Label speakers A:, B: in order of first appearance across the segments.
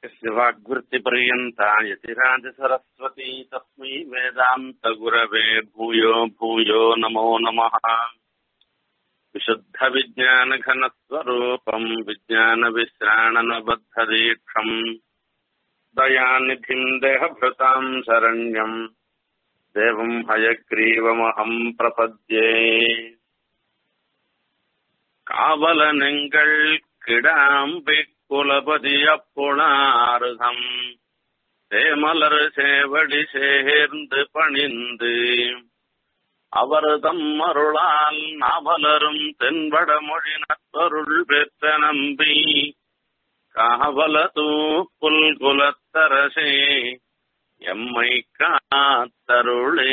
A: यस्य वाग्वृत्तिपर्यन्ता यतिराजसरस्वती तस्मै वेदान्तगुरवे भूयो भूयो नमो नमः विशुद्धविज्ञानघनस्वरूपम् विज्ञानविश्राणनबद्धदीक्षम् दयानिधिम् देहभृताम् शरण्यम् देवम् हयग्रीवमहम् प्रपद्ये காவலனெங்கள் கிடாம்பி குலபதி அப்புணாருதம் சேமலர் சேவடி சேர்ந்து பணிந்து அவர்தம் அருளால் நாவலரும் தென்பட மொழி நற்பொருள் பெற்ற நம்பி காவலதூ புல்குலத்தரசே எம்மை காத்தருளே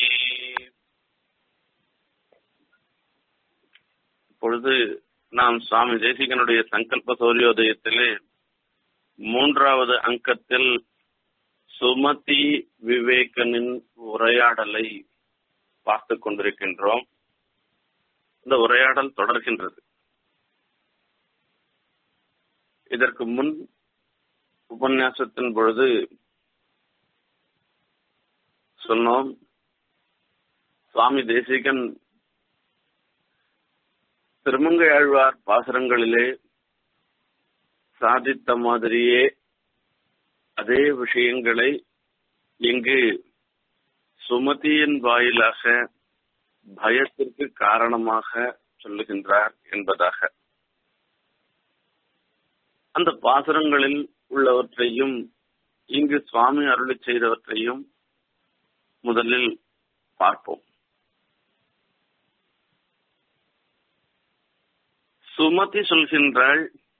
A: இப்பொழுது நாம் சுவாமி தேசிகனுடைய சங்கல்ப சூரியோதயத்திலே மூன்றாவது அங்கத்தில் சுமதி விவேகனின் உரையாடலை பார்த்து கொண்டிருக்கின்றோம் இந்த உரையாடல் தொடர்கின்றது இதற்கு முன் உபன்யாசத்தின் பொழுது சொன்னோம் சுவாமி தேசிகன் திருமங்கை ஆழ்வார் பாசுரங்களிலே சாதித்த மாதிரியே அதே விஷயங்களை இங்கு சுமதியின் வாயிலாக பயத்திற்கு காரணமாக சொல்லுகின்றார் என்பதாக அந்த பாசுரங்களில் உள்ளவற்றையும் இங்கு சுவாமி அருளி செய்தவற்றையும் முதலில் பார்ப்போம் சுமதி சொல்கின்றாள்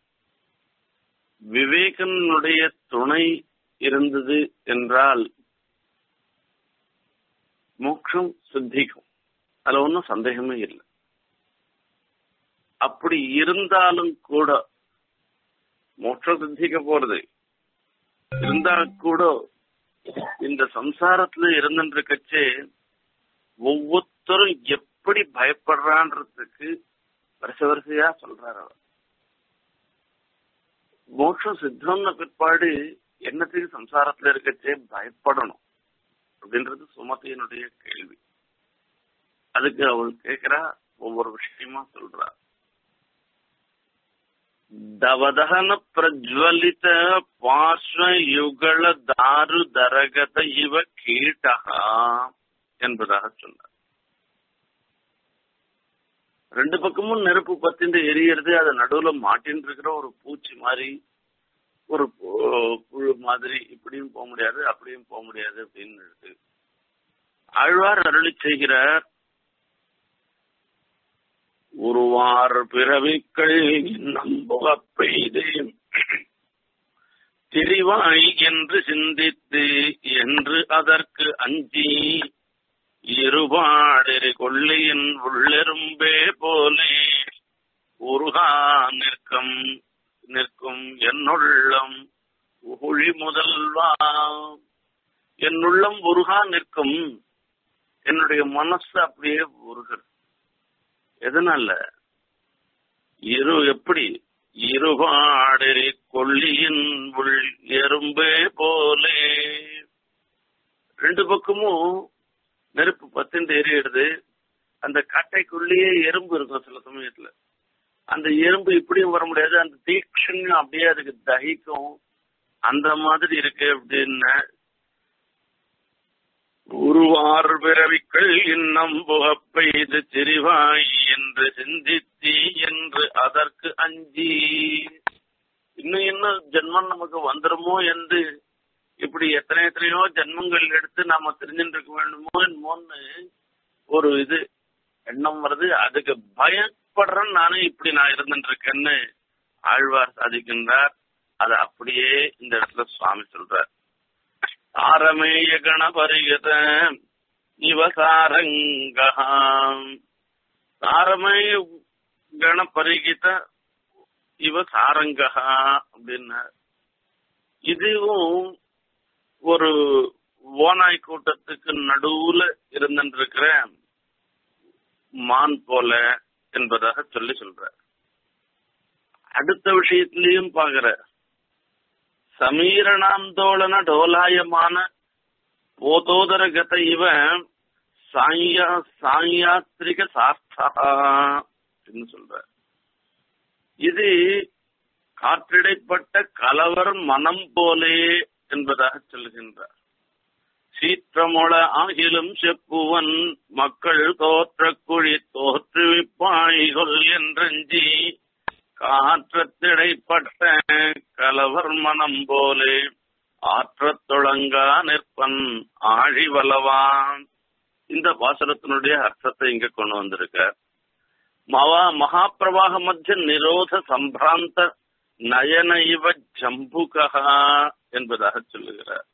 A: விவேகனுடைய துணை இருந்தது என்றால் மோட்சம் சித்திக்கும் அதுல ஒன்றும் சந்தேகமே இல்லை அப்படி இருந்தாலும் கூட மோட்சம் சித்திக்க போறது இருந்தா கூட இந்த சம்சாரத்துல இருந்துருக்கச்சே ஒவ்வொருத்தரும் எப்படி பயப்படுறான்றதுக்கு வருஷ வரிசையா சொல்றாரு அவர் மோட்சம் சித்தம்னு பிற்பாடு என்னத்துக்கு சம்சாரத்துல இருக்கச்சே பயப்படணும் அப்படின்றது சுமதியினுடைய கேள்வி அதுக்கு அவள் கேக்குறா ஒவ்வொரு விஷயமா சொல்றா தவதகன பிரஜ்வலித பார்ஸ்வ யுகல தாரு தரகத இவ கீட்டகா என்பதாக சொன்னார் ரெண்டு பக்கமும் நெருப்பு பத்திந்து எரியறது அது நடுவுல மாட்டின்னு இருக்கிற ஒரு பூச்சி மாதிரி ஒரு புழு மாதிரி இப்படியும் போக முடியாது அப்படியும் போக முடியாது அப்படின்னு இருக்கு ஆழ்வார் அருளி செய்கிறார் ஒருவார் பிறவிக்கள் நம்புக பெய்து திரிவாய் என்று சிந்தித்து என்று அதற்கு அஞ்சி இருபாடெறி கொள்ளையின் உள்ளெரும்பே போலே உருகா நிற்கும் நிற்கும் என்னுள்ளம் உகுழி முதல்வா என்னுள்ளம் உருகா நிற்கும் என்னுடைய மனசு அப்படியே உருகிறது எதனால இரு எப்படி இருபாடெறி கொல்லியின் உள் எறும்பே போலே ரெண்டு பக்கமும் நெருப்பு பத்துண்டு எரியிடுது அந்த கட்டைக்குள்ளேயே எறும்பு இருக்கும் சில சமயத்துல அந்த எறும்பு இப்படியும் வர முடியாது அந்த தீட்சண்யம் அப்படியே அதுக்கு தகிக்கும் அந்த மாதிரி இருக்கு அப்படின்னு உருவார் பிறவிக்கள் இன்னம் புகப்பை இது சிறிவாய் என்று சிந்தித்தி என்று அதற்கு அஞ்சி இன்னும் இன்னும் ஜென்மம் நமக்கு வந்துருமோ என்று இப்படி எத்தனை எத்தனையோ ஜென்மங்கள் எடுத்து நாம தெரிஞ்சுட்டு இருக்க வேண்டுமோ என்னமோன்னு ஒரு இது எண்ணம் வருது அதுக்கு பயப்படுறேன் நானும் இப்படி நான் இருந்துட்டு இருக்கேன்னு ஆழ்வார் சாதிக்கின்றார் அதை அப்படியே இந்த இடத்துல சுவாமி சொல்றார் ஆரமேய கணபரிகத இவசாரங்காம் சாரமேய கணபரிகித இவ சாரங்கா அப்படின்னா இதுவும் ஒரு ஓனாய் கூட்டத்துக்கு நடுவுல இருந்துருக்கிற மான் போல என்பதாக சொல்லி சொல்ற அடுத்த விஷயத்திலையும் பாக்குற ಸಮೀರಣಾಂದೋಲನ ಡೋಲಾಯಮಾನ போதோதரகத இவ சாயா சாயாத்திரிக சார்த்தா என்று சொல்ற இது காற்றிடைப்பட்ட கலவர் மனம் போலே என்பதாக சொல்கின்றார் சீற்றமொள ஆகிலும் செப்புவன் மக்கள் தோற்ற குழி தோற்றுவிப்பாய்கொள் என்றஞ்சி காற்றத்திடைப்பட்ட கலவர் மனம் போலே ஆற்றத் தொடங்கா நிற்பன் ஆழிவலவான் இந்த பாசனத்தினுடைய அர்த்தத்தை இங்க கொண்டு வந்திருக்க மவா மகாபிரவாக மத்திய நிரோத சம்பிராந்த நயன இவ ஜம்புகா என்பதாக சொல்லுகிறார்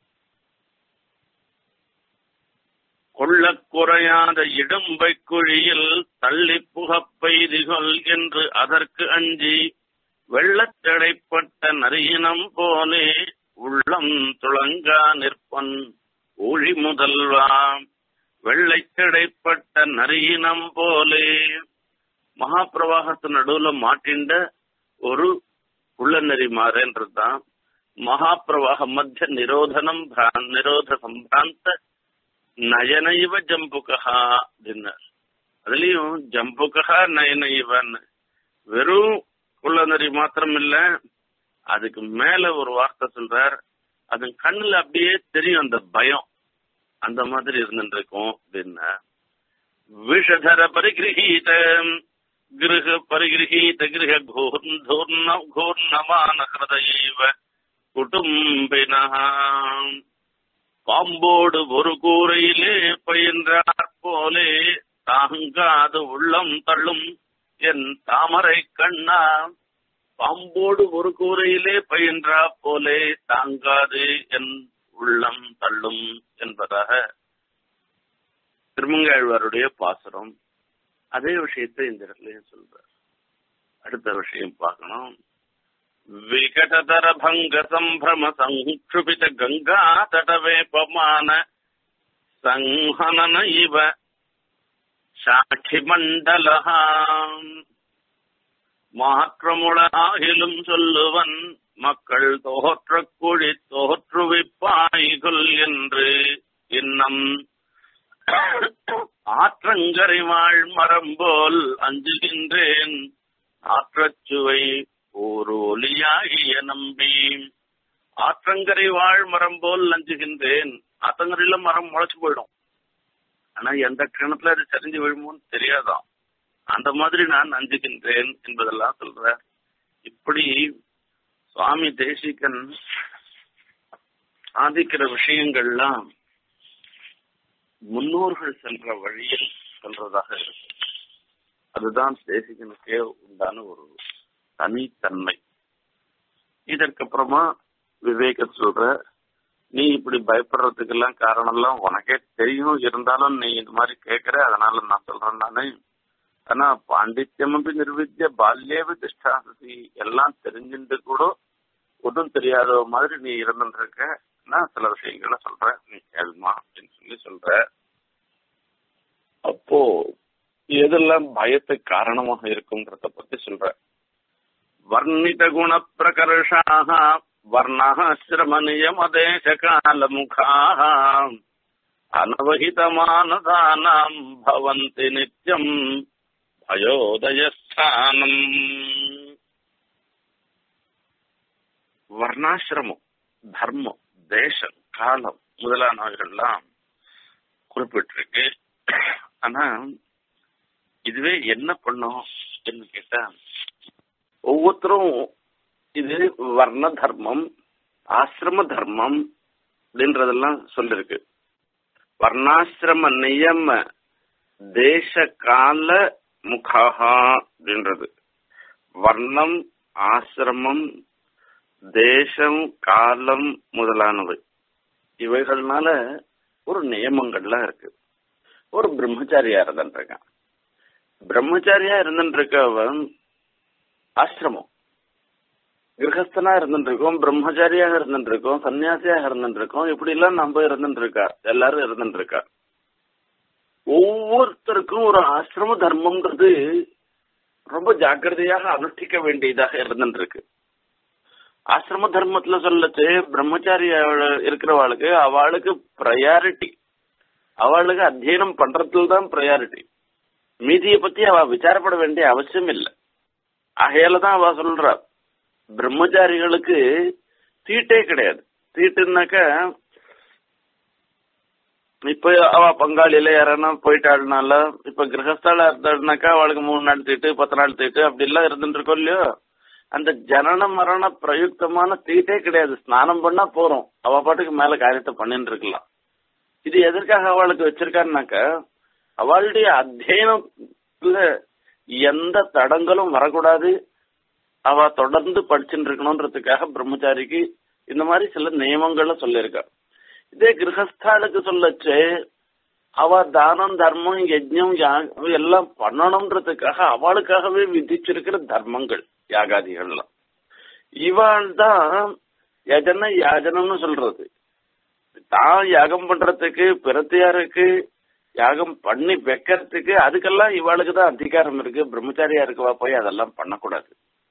A: கொள்ளக் குறையாத இடும்பை குழியில் தள்ளி புகப்பெய்திகொள் என்று அதற்கு அஞ்சி வெள்ளத்தடைப்பட்ட நரியினம் போலே உள்ளம் துளங்கா நிற்பன் ஊழி முதல்வா வெள்ளைக்கடைப்பட்ட நரியினம் போலே மகாபிரவாகத்து நடுவுல மாட்டிண்ட ஒரு உள்ள நெறி மாறேன்றதுதான் மகாபிரவாக மத்திய நிரோதனம் பிரான்- நிரோத சம்பிராந்த நயனைவ ஜம்புகா அப்படின்னார் அதுலயும் ஜம்புகா நயனைவன்னு வெறும் குள்ளநரி மாத்திரம் இல்ல அதுக்கு மேல ஒரு வார்த்தை சொல்றார் அது கண்ணுல அப்படியே தெரியும் அந்த பயம் அந்த மாதிரி இருந்துட்டு இருக்கும் அப்படின்னா விஷதர பரிகிரகீத கிருஹ பரிகிரகீத கிருஹ கூர்ண கூர்ணமான ஹிருதயைவ குடும்பினா பாம்போடு ஒரு கூரையிலே பயின்றார் போலே தாங்காது உள்ளம் தள்ளும் என் தாமரை கண்ணா பாம்போடு ஒரு கூரையிலே பயின்றா போலே தாங்காது என் உள்ளம் தள்ளும் என்பதாக திருமங்காழ்வாருடைய பாசுரம் அதே விஷயத்தை இந்த இடத்துலயும் சொல்றார் அடுத்த விஷயம் பார்க்கணும் விகடதர பங்க சம்பிரம சங்குபித கங்கா தடவேபமான சங்கனன இவ சாட்சி மண்டலம் மாற்றமுட ஆகிலும் சொல்லுவன் மக்கள் தோற்ற குழி தோற்றுவிப்பாய்கள் என்று இன்னம் ஆற்றங்கரை வாழ் மரம் போல் அஞ்சுகின்றேன் ஆற்றச் சுவை ஒரு ஒலியாகிய நம்பி ஆற்றங்கரை வாழ் மரம் போல் அஞ்சுகின்றேன் ஆத்தங்கரையில மரம் முளைச்சு போயிடும் ஆனா எந்த கிணத்துல அது சரிஞ்சு விழுமோன்னு தெரியாதாம் அந்த மாதிரி நான் அஞ்சுகின்றேன் என்பதெல்லாம் சொல்ற இப்படி சுவாமி தேசிகன் சாதிக்கிற விஷயங்கள்லாம் முன்னோர்கள் சென்ற வழியில் சொல்றதாக இருக்கு அதுதான் தேசிகனுக்கே உண்டான ஒரு தனித்தன்மை இதற்கப்புறமா விவேக சொல்ற நீ இப்படி பயப்படுறதுக்கெல்லாம் காரணம் எல்லாம் உனக்கே தெரியும் இருந்தாலும் நீ இந்த மாதிரி கேக்குற அதனால நான் சொல்றேன் நானு ஆனா பாண்டித்யமபி நிர்வித்ய பால்யேவி திஷ்டாசதி எல்லாம் தெரிஞ்சுட்டு கூட ஒன்றும் தெரியாத மாதிரி நீ இருந்துட்டு இருக்க நான் சில விஷயங்களை சொல்றேன் நீ கேளுமா அப்படின்னு சொல்லி சொல்ற அப்போ எதெல்லாம் பயத்துக்கு காரணமாக இருக்குங்கிறத பத்தி சொல்ற வர்ணித குண பிரகர்ஷாக வர்ணாசிரம நியமதேச கால முகாக அனவகிதமானதானாம் பவந்தி நித்யம் பயோதயஸ்தானம் வர்ணாசிரமம் தர்மம் தேசம் காலம் முதலானவைகள்லாம் குறிப்பிட்டிருக்கு ஆனா இதுவே என்ன பண்ணும் அப்படின்னு கேட்டா ஒவ்வொருத்தரும் இது வர்ண தர்மம் ஆசிரம தர்மம் அப்படின்றதெல்லாம் சொல்லிருக்கு வர்ணாசிரம நியம தேச கால முகாகா அப்படின்றது வர்ணம் ஆசிரமம் தேசம் காலம் முதலானவை இவைகள்னால ஒரு நியமங்கள்லாம் இருக்கு ஒரு பிரம்மச்சாரியா இருந்துருக்கான் பிரம்மச்சாரியா இருந்துருக்கவன் ஆசிரமம் கிரகஸ்தனா இருந்துருக்கோம் பிரம்மச்சாரியாக இருந்துருக்கோம் சன்னியாசியாக இருந்துருக்கோம் இப்படி எல்லாம் நம்ம இருந்துருக்கா எல்லாரும் இருந்துருக்கா ஒவ்வொருத்தருக்கும் ஒரு ஆசிரம தர்மம்ன்றது ரொம்ப ஜாக்கிரதையாக அனுஷ்டிக்க வேண்டியதாக இருந்துருக்கு ஆசிரம தர்மத்துல சொல்லச்சு பிரம்மச்சாரி இருக்கிறவாளுக்கு அவளுக்கு ப்ரையாரிட்டி அவளுக்கு அத்தியனம் பண்றதுல தான் ப்ரையாரிட்டி மீதியை பத்தி அவ விசாரப்பட வேண்டிய அவசியம் இல்லை ஆகையால தான் அவ சொல்றா பிரம்மச்சாரிகளுக்கு தீட்டே கிடையாது தீட்டுனாக்க இப்ப அவ பங்காளியில யாரன்னா போயிட்டாள்னால இப்ப கிரகஸ்தால இருந்தாள்னாக்கா அவளுக்கு மூணு நாள் தீட்டு பத்து நாள் தீட்டு அப்படி எல்லாம் இருந்துட்டு இருக்கோம் இல்லையோ அந்த ஜனன மரண பிரயுக்தமான தீட்டே கிடையாது ஸ்நானம் பண்ணா போறோம் அவ பாட்டுக்கு மேல காரியத்தை பண்ணிட்டு இருக்கலாம் இது எதற்காக அவளுக்கு வச்சிருக்காருனாக்க அவளுடைய அத்தியனத்துல எந்த தடங்களும் வரக்கூடாது அவ தொடர்ந்து படிச்சுட்டு இருக்கணும்ன்றதுக்காக பிரம்மச்சாரிக்கு இந்த மாதிரி சில நியமங்களை சொல்லியிருக்கா இதே கிரகஸ்தாளுக்கு சொல்லச்சு அவ தானம் தர்மம் யஜ்ஞம் யாக- எல்லாம் பண்ணணும்ன்றதுக்காக அவளுக்காகவே விதிச்சிருக்கிற தர்மங்கள் யாகாதிகள்லாம் இவள் தான் யஜன யாஜனம்னு சொல்றது தான் யாகம் பண்றதுக்கு பிரத்தியாருக்கு யாகம் பண்ணி வைக்கிறதுக்கு அதுக்கெல்லாம் இவாளுக்கு தான் அதிகாரம் இருக்கு பிரம்மச்சாரியா இருக்கவா போய் அதெல்லாம் பண்ணக்கூடாது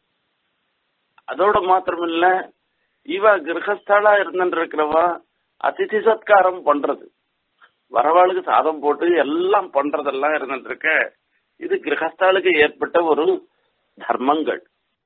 A: அதோட மாத்திரம் இல்ல இவ கிரகஸ்தாளா இருந்துட்டு இருக்கிறவா அதிதி சத்காரம் பண்றது வரவாளுக்கு சாதம் போட்டு எல்லாம் பண்றதெல்லாம் இருந்துட்டு இருக்க இது கிரகஸ்தாளுக்கு ஏற்பட்ட ஒரு தர்மங்கள்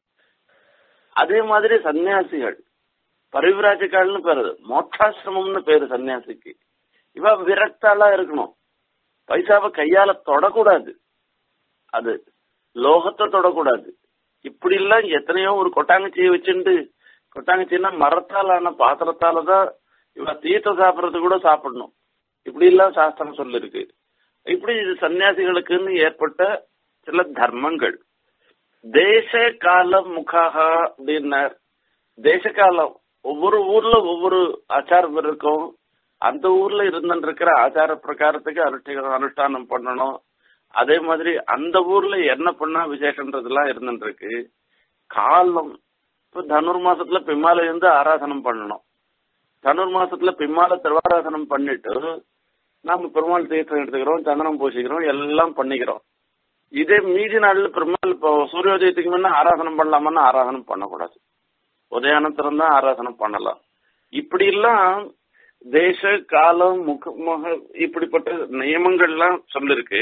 A: அதே மாதிரி சன்னியாசிகள் பரிவிராஜகால்னு பேரு மோட்சாசிரமம்னு பேரு சன்னியாசிக்கு இவ விரக்தாளா இருக்கணும் பைசாவை கையால தொடக்கூடாது அது லோகத்தை தொடக்கூடாது இப்படி எல்லாம் எத்தனையோ ஒரு கொட்டாங்கச்சியை வச்சுண்டு கொட்டாங்கச்சின்னா மரத்தாலான பாத்திரத்தால தான் இவ தீர்த்தம் சாப்பிடறது கூட சாப்பிடணும் இப்படி எல்லாம் சாஸ்திரம் சொல்லிருக்கு இப்படி இது சன்னியாசிகளுக்குன்னு ஏற்பட்ட சில தர்மங்கள் தேச கால முகாக அப்படின்னார் தேச காலம் ஒவ்வொரு ஊர்ல ஒவ்வொரு ஆச்சாரம் இருக்கும் அந்த ஊர்ல இருந்துட்டு இருக்கிற ஆச்சார பிரகாரத்துக்கு அனுஷ்டி அனுஷ்டானம் பண்ணணும் அதே மாதிரி அந்த ஊர்ல என்ன பண்ணா விசேஷன்றதெல்லாம் இருந்துட்டு இருக்கு காலம் இப்ப தனுர் மாசத்துல பிம்மால இருந்து ஆராதனம் பண்ணணும் தனுர் மாசத்துல பிம்மால திருவாராதனம் பண்ணிட்டு நாம பெருமாள் தீர்த்தம் எடுத்துக்கிறோம் சந்தனம் பூசிக்கிறோம் எல்லாம் பண்ணிக்கிறோம் இதே மீதி நாள்ல பெருமாள் இப்போ சூரியோதயத்துக்கு முன்ன ஆராதனம் பண்ணலாமான்னா ஆராதனம் பண்ணக்கூடாது உதயானந்தரம் தான் ஆராதனம் பண்ணலாம் இப்படி எல்லாம் தேச காலம் முக முக இப்படிப்பட்ட நியமங்கள்லாம் சொல்லிருக்கு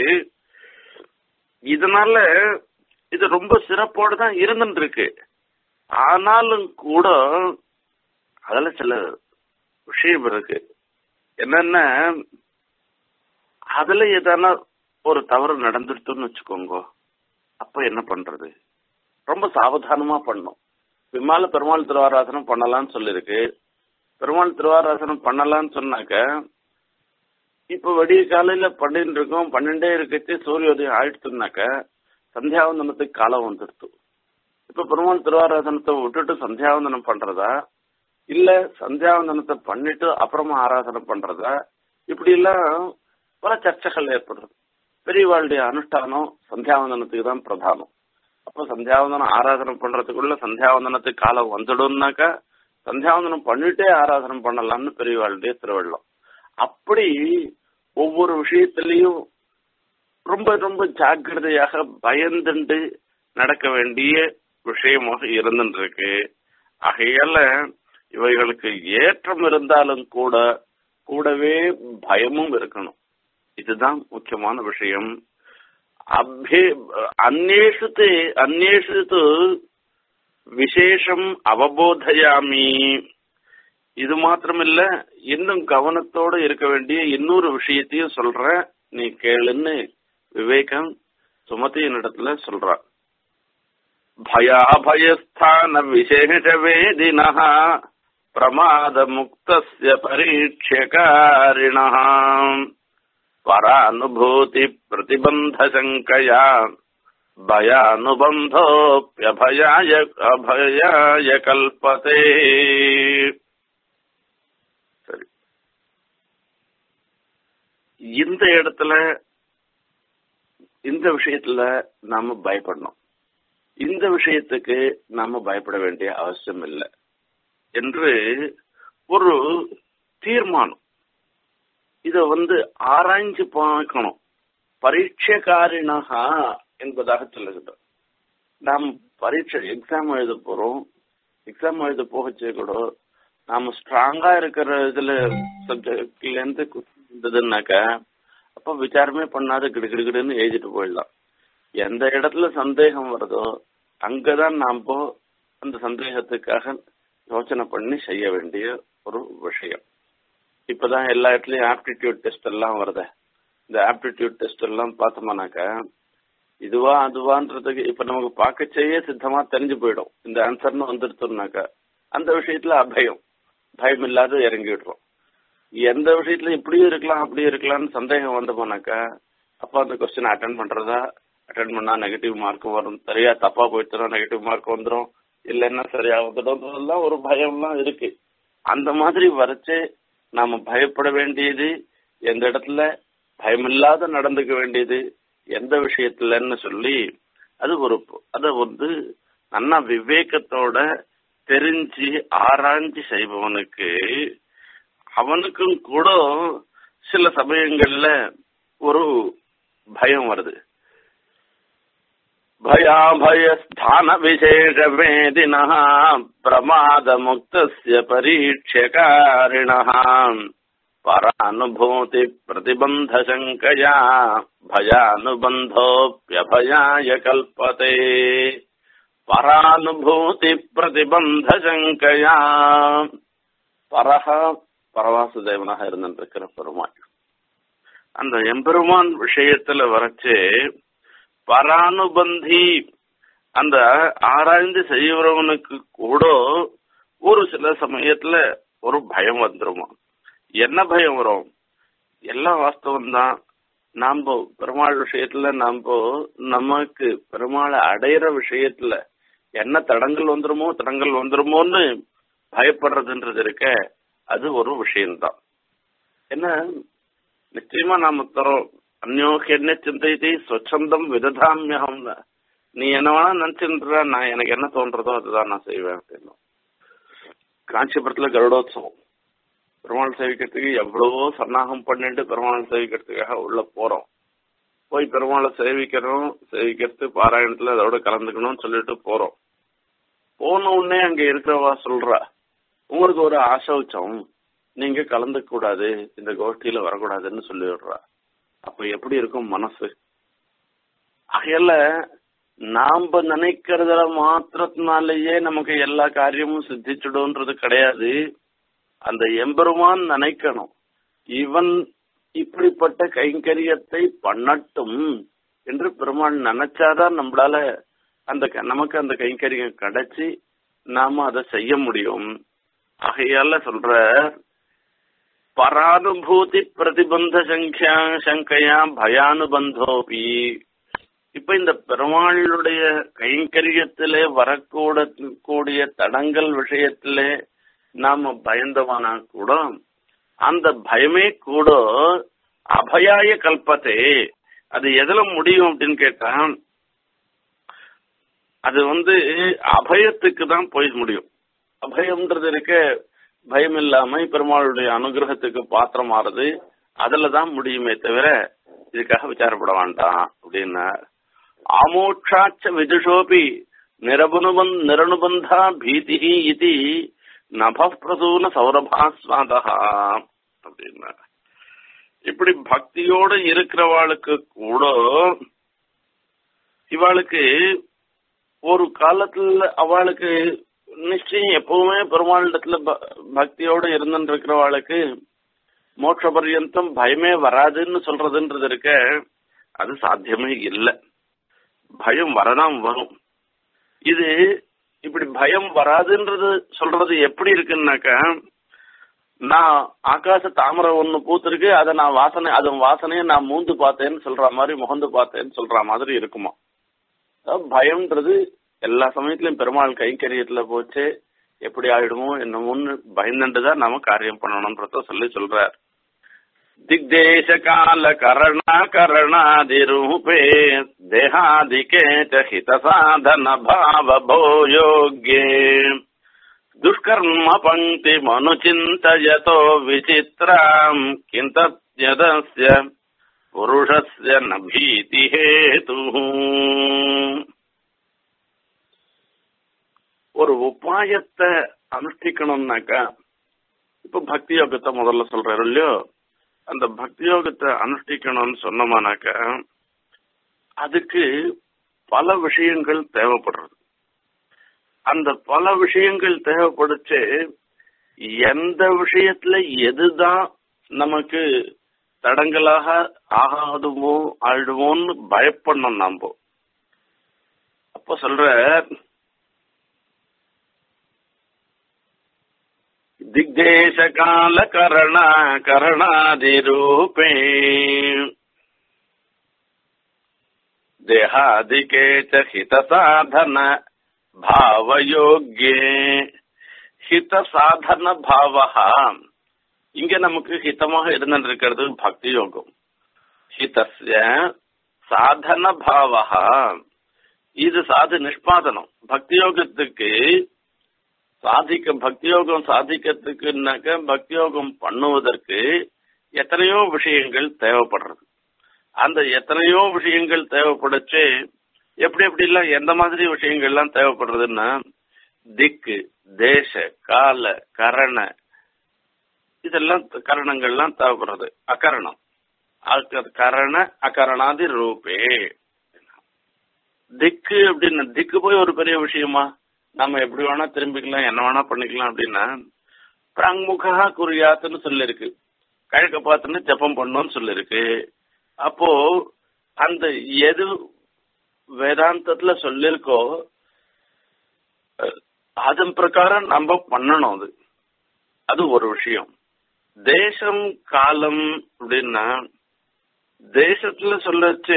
A: இதனால இது ரொம்ப சிறப்போடு தான் இருந்துட்டு இருக்கு ஆனாலும் கூட அதுல சில விஷயம் இருக்கு என்னன்னா அதுல எதான ஒரு தவறு நடந்துருத்துன்னு வச்சுக்கோங்க அப்ப என்ன பண்றது ரொம்ப சாவதானமா பண்ணும் விமால பெருமாள் திருவாராசனம் பண்ணலாம்னு சொல்லிருக்கு பெருமாள் திருவாராசனம் பண்ணலாம்னு சொன்னாக்க இப்ப விடிய காலையில பண்ணிட்டு இருக்கோம் பன்னெண்டே இருக்கச்சு சூரியோதயம் ஆயிடுச்சுனாக்க சந்தியாவந்தனத்துக்கு காலம் வந்துடுத்து இப்ப பெருமாள் திருவாராதனத்தை விட்டுட்டு சந்தியாவந்தனம் பண்றதா இல்ல சந்தியாவந்தனத்தை பண்ணிட்டு அப்புறமா ஆராதனை பண்றதா இப்படி எல்லாம் பல சர்ச்சைகள் ஏற்படுறது பெரியவாளுடைய அனுஷ்டானம் சந்தியாவந்தனத்துக்கு தான் பிரதானம் அப்ப சந்தியாவந்தனம் ஆராதனை பண்றதுக்குள்ள சந்தியாவந்தனத்துக்கு காலம் வந்துடும்னாக்கா சந்தியாவந்தனம் பண்ணிட்டே ஆராதனை பண்ணலாம்னு பெரியவாளுடைய திருவள்ளம் அப்படி ஒவ்வொரு விஷயத்திலையும் ரொம்ப ரொம்ப ஜாக்கிரதையாக பயந்துண்டு நடக்க வேண்டிய விஷயமாக இருந்துட்டு இருக்கு ஆகையால இவைகளுக்கு ஏற்றம் இருந்தாலும் கூட கூடவே பயமும் இருக்கணும் இதுதான் முக்கியமான விஷயம் அபே அந்நேஷு தே அந்நேஷு து விசேஷம் அவபோதயாமி இது மாத்திரமில்ல இன்னும் கவனத்தோட இருக்க வேண்டிய இன்னொரு விஷயத்தையும் சொல்றேன் நீ கேளுன்னு விவேகம் சுமதியின் இடத்துல சொல்றான் भयाभयस्थान विशेष वेदिन प्रमाद मुक्त परीक्ष्यकारिण परानुभूति प्रतिबंध शंकया भयानुबंधोप्यभयाय अभयाय कल्पते சரி இந்த இடத்துல இந்த விஷயத்துல நாம பயப்படணும் இந்த விஷயத்துக்கு நாம பயப்பட வேண்டிய அவசியம் இல்லை என்று ஒரு தீர்மானம் இத வந்து ஆராய்ஞ்சு பார்க்கணும் பரீட்சைக்காரினகா என்பதாக சொல்லுகின்றோம் நாம் பரீட்சை எக்ஸாம் எழுத போறோம் எக்ஸாம் எழுத போகச்சே கூட நாம ஸ்ட்ராங்கா இருக்கிற இதுல சப்ஜெக்ட்ல இருந்து இருந்ததுன்னாக்கா அப்ப விசாரமே பண்ணாத கிடுகிடுகிடுன்னு எழுதிட்டு போயிடலாம் எந்த இடத்துல சந்தேகம் வருதோ அங்கதான் நாம அந்த சந்தேகத்துக்காக யோசனை பண்ணி செய்ய வேண்டிய ஒரு விஷயம் இப்பதான் எல்லா இடத்துலயும் ஆப்டிடியூட் டெஸ்ட் எல்லாம் வருது இந்த ஆப்டிடியூட் டெஸ்ட் எல்லாம் பார்த்தோம்னாக்கா இதுவா அதுவான்றதுக்கு இப்ப நமக்கு பார்க்கச்சேயே சித்தமா தெரிஞ்சு போயிடும் இந்த ஆன்சர்னு வந்துடுத்தோம்னாக்கா அந்த விஷயத்துல அபயம் பயம் இல்லாத இறங்கி விடுறோம் எந்த விஷயத்துல இப்படியும் இருக்கலாம் அப்படியும் இருக்கலாம்னு சந்தேகம் வந்து போனாக்கா அப்ப அந்த கொஸ்டின் அட்டன் பண்றதா அட்டன் பண்ணா நெகட்டிவ் மார்க் வரும் சரியா தப்பா போயிட்டுனா நெகட்டிவ் மார்க் வந்துடும் இல்லைன்னா சரியா வந்துடும் ஒரு பயம்லாம் இருக்கு அந்த மாதிரி வரைச்சே நாம பயப்பட வேண்டியது எந்த இடத்துல பயமில்லாத நடந்துக்க வேண்டியது எந்த விஷயத்துலன்னு சொல்லி அது ஒரு அத வந்து நல்லா விவேகத்தோட தெரிஞ்சு ஆராய்ஞ்சு செய்பவனுக்கு அவனுக்கும் கூட சில சமயங்கள்ல ஒரு பயம் வருது भयाभयस्थान विशेषवेदिनः प्रमादमुक्तस्य परीक्ष्यकारिणः परानुभूतिप्रतिबन्धशङ्कया भयानुबन्धोऽप्यभयाय कल्पते பரானுபூதி பரஹ பரவாசுதேவனாக இருந்திருக்கிற பெருமாள் அந்த எம்பெருமான் விஷயத்துல வரைச்சு பரானுபந்தி அந்த ஆராய்ந்து செய்யறவனுக்கு கூட ஒரு சில சமயத்துல ஒரு பயம் வந்துருமா என்ன பயம் வரும் எல்லாம் வாஸ்தவம் தான் நாம பெருமாள் விஷயத்துல நாம நமக்கு பெருமாளை அடையிற விஷயத்துல என்ன தடங்கள் வந்துருமோ தடங்கள் வந்துருமோன்னு பயப்படுறதுன்றது இருக்க அது ஒரு விஷயம்தான் என்ன நிச்சயமா நாம தரோம் அந்யோக்கு என்ன சிந்தை சொச்சந்தம் விததாமியகம் நீ என்ன வேணா நினைச்சுன்ற நான் எனக்கு என்ன தோன்றதோ அதுதான் நான் செய்வேன் அப்படின்னு காஞ்சிபுரத்துல கருடோத்சவம் பெருமாள் சேவிக்கிறதுக்கு எவ்வளவோ சன்னாகம் பண்ணிட்டு பெருமாள் சேவிக்கிறதுக்காக உள்ள போறோம் போய் பெருமாளை சேவிக்கணும் சேவிக்கிறது பாராயணத்துல அதோட கலந்துக்கணும்னு சொல்லிட்டு போறோம் போன உடனே அங்க இருக்கிறவா சொல்றா உங்களுக்கு ஒரு ஆசௌச்சம் நீங்க கலந்துக்க கூடாது இந்த கோஷ்டியில வரக்கூடாதுன்னு சொல்லி விடுறா அப்ப எப்படி இருக்கும் மனசு ஆகையால நாம நினைக்கிறதுல மாத்திரத்தினாலேயே நமக்கு எல்லா காரியமும் சித்திச்சிடும்ன்றது கிடையாது அந்த எம்பெருமான் நினைக்கணும் இவன் இப்படிப்பட்ட கைங்கரியத்தை பண்ணட்டும் என்று பெருமான் நினைச்சாதான் நம்மளால அந்த நமக்கு அந்த கைங்கரியம் கிடைச்சி நாம அதை செய்ய முடியும் ஆகையால சொல்ற பரானுபூதி பிரதிபந்த சங்கியா சங்கையா பயானுபந்தோபி இப்ப இந்த பெருமாளுடைய கைங்கரியத்திலே வரக்கூட கூடிய தடங்கள் விஷயத்திலே நாம பயந்தவானா கூட அந்த பயமே கூட அபயாய கல்பத்தே அது எதுல முடியும் அப்படின்னு கேட்டா அது வந்து அபயத்துக்கு தான் போய் முடியும் அபயம்ன்றது இருக்க பயம் இல்லாம பெருமாளுடைய அனுகிரகத்துக்கு பாத்திரம் ஆறுது அதுல தான் முடியுமே தவிர இதுக்காக விசாரப்பட வேண்டாம் அப்படின்னா ஆமோட்சாச்ச விதுஷோபி நிரபனுபன் நிரனுபந்தா பீதி இது நப பிரசூன சௌரபாஸ்வாதா அப்படின்னா இப்படி பக்தியோட இருக்கிறவாளுக்கு கூட இவாளுக்கு ஒரு காலத்துல அவளுக்கு நிச்சயம் எப்பவுமே பெருமாளிடத்துல பக்தியோட இருந்துட்டு இருக்கிறவாளுக்கு மோட்ச பர்யந்தம் பயமே வராதுன்னு சொல்றதுன்றது இருக்க அது சாத்தியமே இல்லை பயம் வரதான் வரும் இது இப்படி பயம் வராதுன்றது சொல்றது எப்படி இருக்குன்னாக்கா நான் ஆகாச தாமரை ஒண்ணு பூத்திருக்கு அதை நான் வாசனை அதன் வாசனையை நான் மூந்து பார்த்தேன்னு சொல்ற மாதிரி முகந்து பார்த்தேன்னு சொல்ற மாதிரி இருக்குமா பயம்ன்றது எல்லா சமயத்திலும் பெருமாள் கைங்கரியத்துல போச்சு எப்படி ஆயிடுமோ என்னமோன்னு பயந்துட்டுதான் நாம காரியம் பண்ணணும்ன்றத சொல்லி சொல்றார் திக்தேச கால கரணா கரணாதிரூபே தேகாதிகே ஹித சாதன பாவ போயோக்யே துஷ்கர்ம பங்கி மனுச்சிந்தயதோ விசித்ராம் கிந்தத்யதஸ்ய புருஷஸ்ய ந பீதி ஹேது ஒரு உபாயத்தை அனுஷ்டிக்கணும்னாக்கா இப்ப பக்தி யோகத்தை முதல்ல சொல்றாரு இல்லையோ அந்த பக்தி யோகத்தை அனுஷ்டிக்கணும்னு சொன்னோமானாக்கா அதுக்கு பல விஷயங்கள் தேவைப்படுறது அந்த பல விஷயங்கள் தேவைப்படுச்சு எந்த விஷயத்துல எதுதான் நமக்கு தடங்களாக ஆகாதுமோ ஆயிடுமோன்னு பயப்படணும் நாம அப்ப சொல்ற திக்தேச கால கரண கரணாதி ரூபே தேகாதிகே ச ஹித சாதன பாவயோக்யே ஹித சாதன பாவகா இங்க நமக்கு ஹிதமாக இருந்திருக்கிறது பக்தி யோகம் ஹிதஸ்ய சாதன பாவகா இது சாது நிஷ்பாதனம் பக்தி யோகத்துக்கு சாதிக்க பக்தி யோகம் சாதிக்கிறதுக்குனாக்க பக்தி யோகம் பண்ணுவதற்கு எத்தனையோ விஷயங்கள் தேவைப்படுறது அந்த எத்தனையோ விஷயங்கள் தேவைப்படுச்சு எப்படி எப்படி எல்லாம் எந்த மாதிரி விஷயங்கள்லாம் தேவைப்படுறதுன்னா திக்கு தேச கால கரண இதெல்லாம் கரணங்கள்லாம் தேவைப்படுறது அகரணம் கரண அகரணாதி ரூபே திக்கு அப்படின்னு திக்கு போய் ஒரு பெரிய விஷயமா நம்ம எப்படி வேணா திரும்பிக்கலாம் என்ன வேணா பண்ணிக்கலாம் அப்படின்னா பிராங்முகா குறியாத்துன்னு சொல்லிருக்கு கிழக்க பார்த்துன்னு ஜப்பம் பண்ணோம்னு சொல்லிருக்கு அப்போ அந்த எது வேதாந்தத்துல சொல்லிருக்கோ அதன் பிரகாரம் நம்ம பண்ணணும் அது அது ஒரு விஷயம் தேசம் காலம் அப்படின்னா தேசத்துல சொல்லச்சு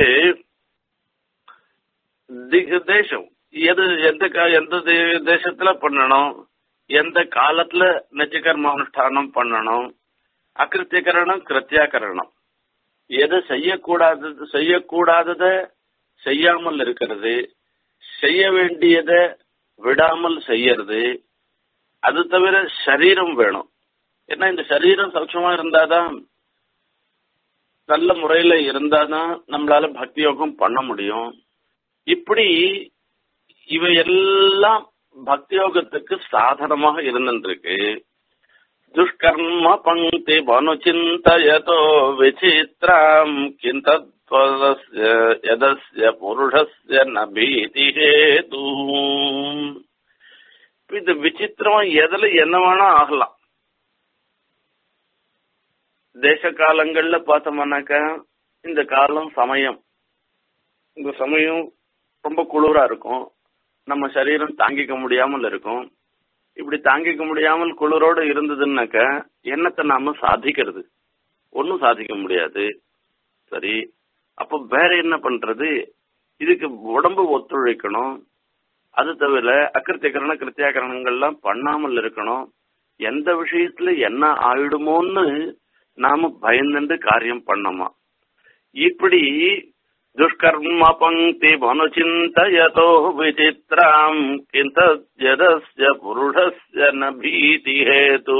A: தேசம் எது எந்த எந்த தேசத்துல பண்ணணும் எந்த காலத்துல நெச்சகர்ம அனுஷ்டானம் பண்ணணும் அகிருத்தியகரணம் கிருத்தியாகரணம் எது செய்யக்கூடாதது செய்யக்கூடாதத செய்யாமல் இருக்கிறது செய்ய வேண்டியத விடாமல் செய்யறது அது தவிர சரீரம் வேணும் ஏன்னா இந்த சரீரம் சௌட்சமா இருந்தாதான் நல்ல முறையில இருந்தாதான் நம்மளால பக்தி யோகம் பண்ண முடியும் இப்படி இவையெல்லாம் பக்தி யோகத்துக்கு சாதனமாக இருந்துருக்கு துஷ்கர்ம பங்கி மனுச்சிந்தயதோ விசித்ராம் கிந்தத்வதஸ்ய புருஷஸ்ய நபீதி ஹேது இது விசித்திரமா எதுல என்ன வேணா ஆகலாம் தேச காலங்கள்ல பார்த்தோம்னாக்கா இந்த காலம் சமயம் இந்த சமயம் ரொம்ப குளிரா இருக்கும் நம்ம சரீரம் தாங்கிக்க முடியாமல் இருக்கும் இப்படி தாங்கிக்க முடியாமல் குளிரோடு இருந்ததுன்னாக்க என்னத்தை நாம சாதிக்கிறது ஒன்னும் சாதிக்க முடியாது சரி அப்போ வேற என்ன பண்றது இதுக்கு உடம்பு ஒத்துழைக்கணும் அது தவிர அக்கிருத்தியகரண கிருத்தியாகரணங்கள்லாம் பண்ணாமல் இருக்கணும் எந்த விஷயத்துல என்ன ஆயிடுமோன்னு நாம பயந்துட்டு காரியம் பண்ணோமா இப்படி துஷ்கர்ம பங்கி மனுச்சிந்தயதோ விசித்ராம் கிந்தஸ்ய புருஷஸ்ய ந பீதி ஹேது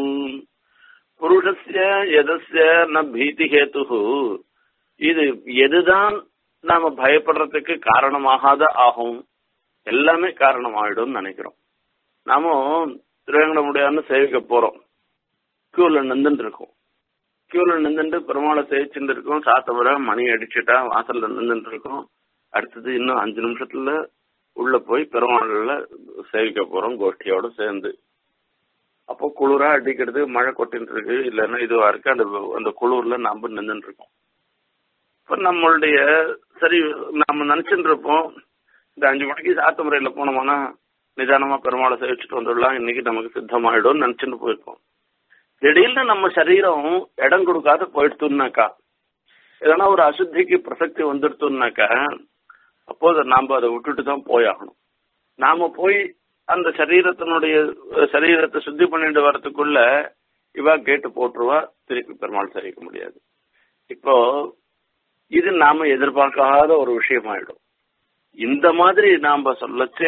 A: புருஷஸ்ய எதஸ்ய ந பீதி ஹேது இது எதுதான் நாம பயப்படுறதுக்கு காரணமாகாத ஆகும் எல்லாமே காரணம் ஆயிடும் நினைக்கிறோம் நாம திருவேங்கடமுடியான்னு சேவிக்க போறோம் கியூல நின்றுட்டு இருக்கோம் கியூல நின்றுட்டு பெருமாளை சேவிச்சுட்டு இருக்கோம் சாத்தவர மணி அடிச்சுட்டா வாசல்ல நின்றுட்டு இருக்கோம் அடுத்தது இன்னும் அஞ்சு நிமிஷத்துல உள்ள போய் பெருமாள்ல சேவிக்க போறோம் கோஷ்டியோட சேர்ந்து அப்போ குளிரா அடிக்கிறது மழை கொட்டிட்டு இருக்கு இல்லைன்னா இதுவா இருக்கு அந்த அந்த குளிர்ல நாம நின்றுட்டு இருக்கோம் இப்ப நம்மளுடைய சரி நம்ம நினைச்சுட்டு இருப்போம் இந்த அஞ்சு மணிக்கு சாத்து முறையில போனோம்னா நிதானமா பெருமாளை சேவிச்சுட்டு வந்துடலாம் இன்னைக்கு நமக்கு சித்தமாயிடும் நினைச்சுட்டு போயிருக்கோம் திடீர்னு நம்ம சரீரம் இடம் கொடுக்காத போயிடுத்துனாக்கா எதனா ஒரு அசுத்திக்கு பிரசக்தி வந்துடுத்துனாக்கா அப்போது நாம அதை விட்டுட்டு தான் போயாகணும் நாம போய் அந்த சரீரத்தினுடைய சரீரத்தை சுத்தி பண்ணிட்டு வர்றதுக்குள்ள இவா கேட்டு போட்டுருவா திருப்பி பெருமாள் சரிக்க முடியாது இப்போ இது நாம எதிர்பார்க்காத ஒரு விஷயமாயிடும் இந்த மாதிரி நாம சொல்லச்சே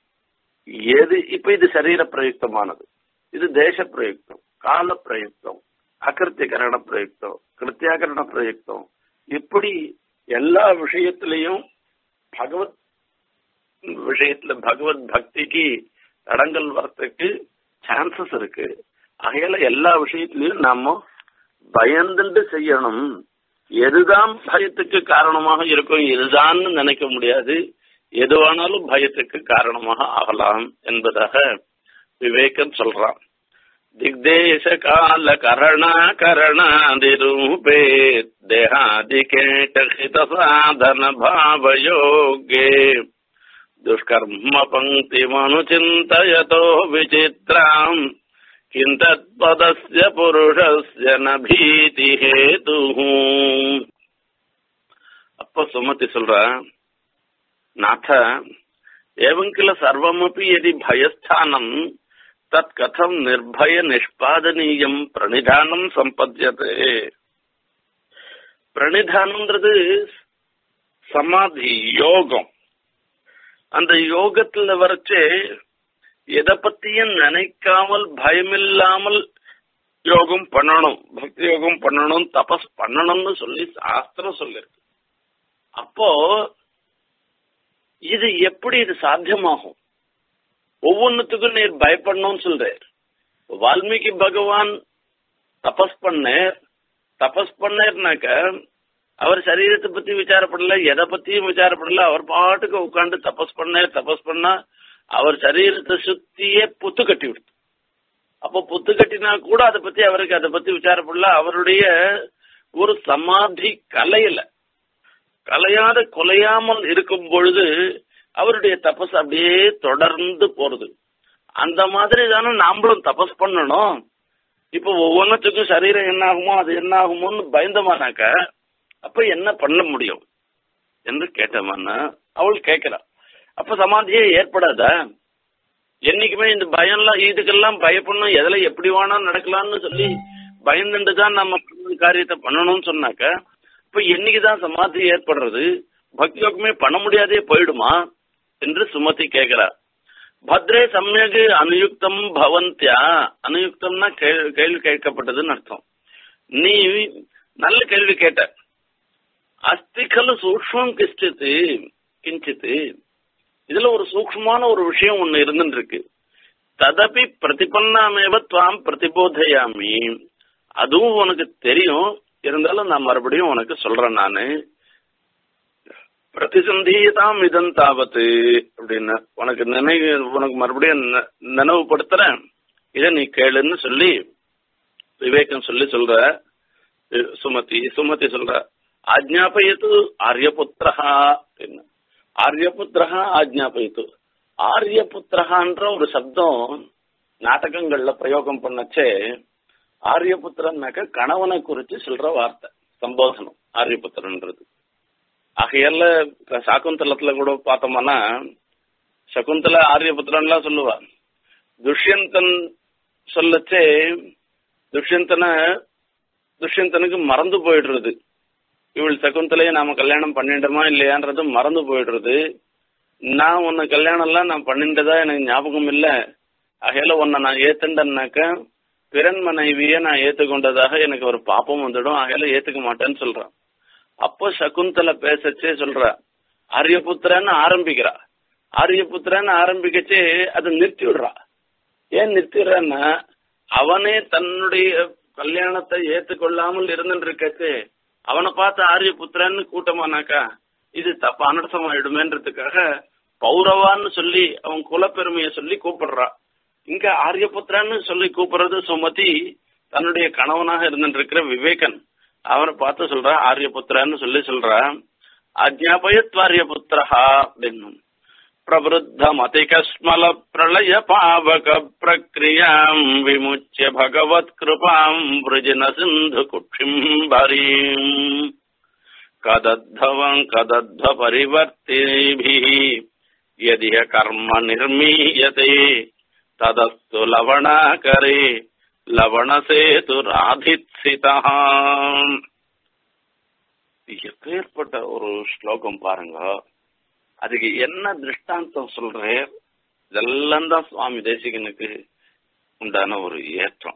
A: எது இப்ப இது சரீர பிரயுக்தமானது இது தேச பிரயுக்தம் கால பிரயுக்தம் அகிருத்திகரண பிரயுக்தம் கிருத்தியாகரண பிரயுக்தம் இப்படி எல்லா விஷயத்திலையும் பகவத் விஷயத்துல பகவத் பக்திக்கு தடங்கள் வரத்துக்கு சான்சஸ் இருக்கு ஆகையால எல்லா விஷயத்திலையும் நாம பயந்துட்டு செய்யணும் எதுதான் பயத்துக்கு காரணமாக இருக்கும் இதுதான் நினைக்க முடியாது எதுவானாலும் பயத்துக்கு காரணமாக ஆகலாம் என்பதாக விவேகன் சொல்றான் திக்தேச கால கரண கரணாதிரூபே தேகாதிகேட்ட சாதன பாவயோகே दुष्कर्म पङ्क्तिमनुचिन्तयतो विचित्राम् किम् तत्पदस्य पुरुषस्य न भीतिहेतुः அப்ப சுமதி சொல்ற நாத ஏவம் கில சர்வமபி எதி பயஸ்தானம் தத் கதம் நிர்பய நிஷ்பாதனீயம் பிரணிதானம் சம்பத்தியதே பிரணிதானம்ன்றது சமாதி யோகம் அந்த யோகத்துல வரைச்சு எதை பத்தியும் நினைக்காமல் பயமில்லாமல் யோகம் பண்ணணும் பக்தி யோகம் பண்ணணும் தபஸ் பண்ணணும்னு சொல்லி சாஸ்திரம் சொல்லிருக்கு அப்போ இது எப்படி இது சாத்தியமாகும் ஒவ்வொன்னுத்துக்கும் நீர் பயப்படணும்னு சொல்றார் வால்மீகி பகவான் தபஸ் பண்ணேர் தபஸ் பண்ணேர்னாக்க அவர் சரீரத்தை பத்தி விசாரப்படல எதை பத்தியும் விசாரப்படல அவர் பாட்டுக்கு உட்காந்து தபஸ் பண்ண தபஸ் பண்ணா அவர் சரீரத்தை சுத்தியே புத்து கட்டி விடுத்து அப்போ புத்து கட்டினா கூட அதை பத்தி அவருக்கு அதை பத்தி விசாரப்படல அவருடைய ஒரு சமாதி கலையில கலையாத கொலையாமல் இருக்கும் பொழுது அவருடைய தபஸ் அப்படியே தொடர்ந்து போறது அந்த மாதிரி தானே நாமளும் தபஸ் பண்ணணும் இப்போ ஒவ்வொன்றுத்துக்கும் சரீரம் என்ன ஆகுமோ அது என்ன ஆகுமோன்னு பயந்தமானாக்க அப்ப என்ன பண்ண முடியும் என்று கேட்டமான்னா அவள் கேட்கிறா அப்ப சமாதியே ஏற்படாதா என்னைக்குமே இந்த பயம்லாம் இதுக்கெல்லாம் பயப்படணும் எதுல எப்படி வேணா நடக்கலாம்னு சொல்லி பயந்துட்டு தான் நம்ம காரியத்தை பண்ணணும்னு சொன்னாக்க இப்ப என்னைக்குதான் சமாதி ஏற்படுறது பக்தி யோகமே பண்ண முடியாதே போயிடுமா என்று சுமதி கேட்கிறா பத்ரே சமயகு அனுயுக்தம் பவந்தியா அனுயுக்தம்னா கேள்வி கேட்கப்பட்டதுன்னு அர்த்தம் நீ நல்ல கேள்வி கேட்ட அஸ்தி கலு சூக்மம் கிஷ்டித்து கிஞ்சித்து இதுல ஒரு சூக்மமான ஒரு விஷயம் ஒண்ணு இருந்துட்டு இருக்கு ததபி பிரதிபன்னாமேவ துவாம் பிரதிபோதையாமி அதுவும் உனக்கு தெரியும் இருந்தாலும் நான் மறுபடியும் உனக்கு சொல்றேன் நானு பிரதிசந்தீதாம் இதன் தாவத்து அப்படின்னு உனக்கு நினைவு உனக்கு மறுபடியும் நினைவுபடுத்துறேன் இதை நீ கேளுன்னு சொல்லி விவேகம் சொல்லி சொல்ற சுமதி சுமதி சொல்ற ஆஜ்ஞாபயத்து ஆரியபுத்திரஹா அப்படின்னு ஆரியபுத்திரஹா ஆஜ்ஞாபயத்து ஆரியபுத்திரஹான்ற ஒரு சப்தம் நாடகங்கள்ல பிரயோகம் பண்ணச்சே ஆரியபுத்திரன்னாக்க கணவனை குறிச்சு சொல்ற வார்த்தை சம்போதனம் ஆரியபுத்திரன்றது ஆகையால சாக்குந்தலத்துல கூட பார்த்தோம்னா சகுந்தல ஆரியபுத்திரன்லாம் சொல்லுவா துஷ்யந்தன் சொல்லச்சே துஷ்யந்தனை துஷ்யந்தனுக்கு மறந்து போயிடுறது இவள் சகுந்தலையை நாம கல்யாணம் பண்ணிட்டோமா இல்லையான்றது மறந்து போயிடுறது நான் உன்னை கல்யாணம் எல்லாம் நான் பண்ணிட்டதா எனக்கு ஞாபகம் இல்ல ஆகையால உன்னை நான் ஏத்துண்டனாக்க பிறன் மனைவிய நான் ஏத்துக்கொண்டதாக எனக்கு ஒரு பாப்பம் வந்துடும் ஆகையால ஏத்துக்க மாட்டேன்னு சொல்றான் அப்போ சகுந்தலை பேசச்சே சொல்ற ஆரியபுத்திரன்னு ஆரம்பிக்கிறா ஆரியபுத்திரன்னு ஆரம்பிக்கச்சே அதை நிறுத்தி விடுறா ஏன் நிறுத்திடுறான்னா அவனே தன்னுடைய கல்யாணத்தை ஏத்துக்கொள்ளாமல் இருந்துட்டு இருக்கச்சே அவனை பார்த்து ஆரியபுத்திரன்னு கூட்டமானாக்கா இது தப்ப அனர்த்தம் ஆயிடுமேன்றதுக்காக பௌரவான்னு சொல்லி அவன் குலப்பெருமையை சொல்லி கூப்பிடுறா இங்க ஆரியபுத்திரன்னு சொல்லி கூப்பிடுறது சுமதி தன்னுடைய கணவனாக இருந்துட்டு இருக்கிற விவேகன் அவனை பார்த்து சொல்றா ஆரியபுத்திரன்னு சொல்லி சொல்றா அஜ்ஞாபயத்வாரியபுத்திரஹா அப்படின்னு பிரவருத்தமதிகஸ்மல பிரளய பாவக பிரக்ரியாம் விமுச்சிய பகவத் கிருபாம் விருஜின சிந்து குட்சிம் பரீம் கதத்வம் கதத்வ பரிவர்த்திபிः यदिह कर्म निर्मीयते तदस्तु लवणाकरे லவணசேதுராதித்சிதா எப்பேற்பட்ட ஒரு ஸ்லோகம் பாருங்க அதுக்கு என்ன திருஷ்டாந்தம் சொல்றேன் இதெல்லாம் தான் சுவாமி தேசிகனுக்கு உண்டான ஒரு ஏற்றம்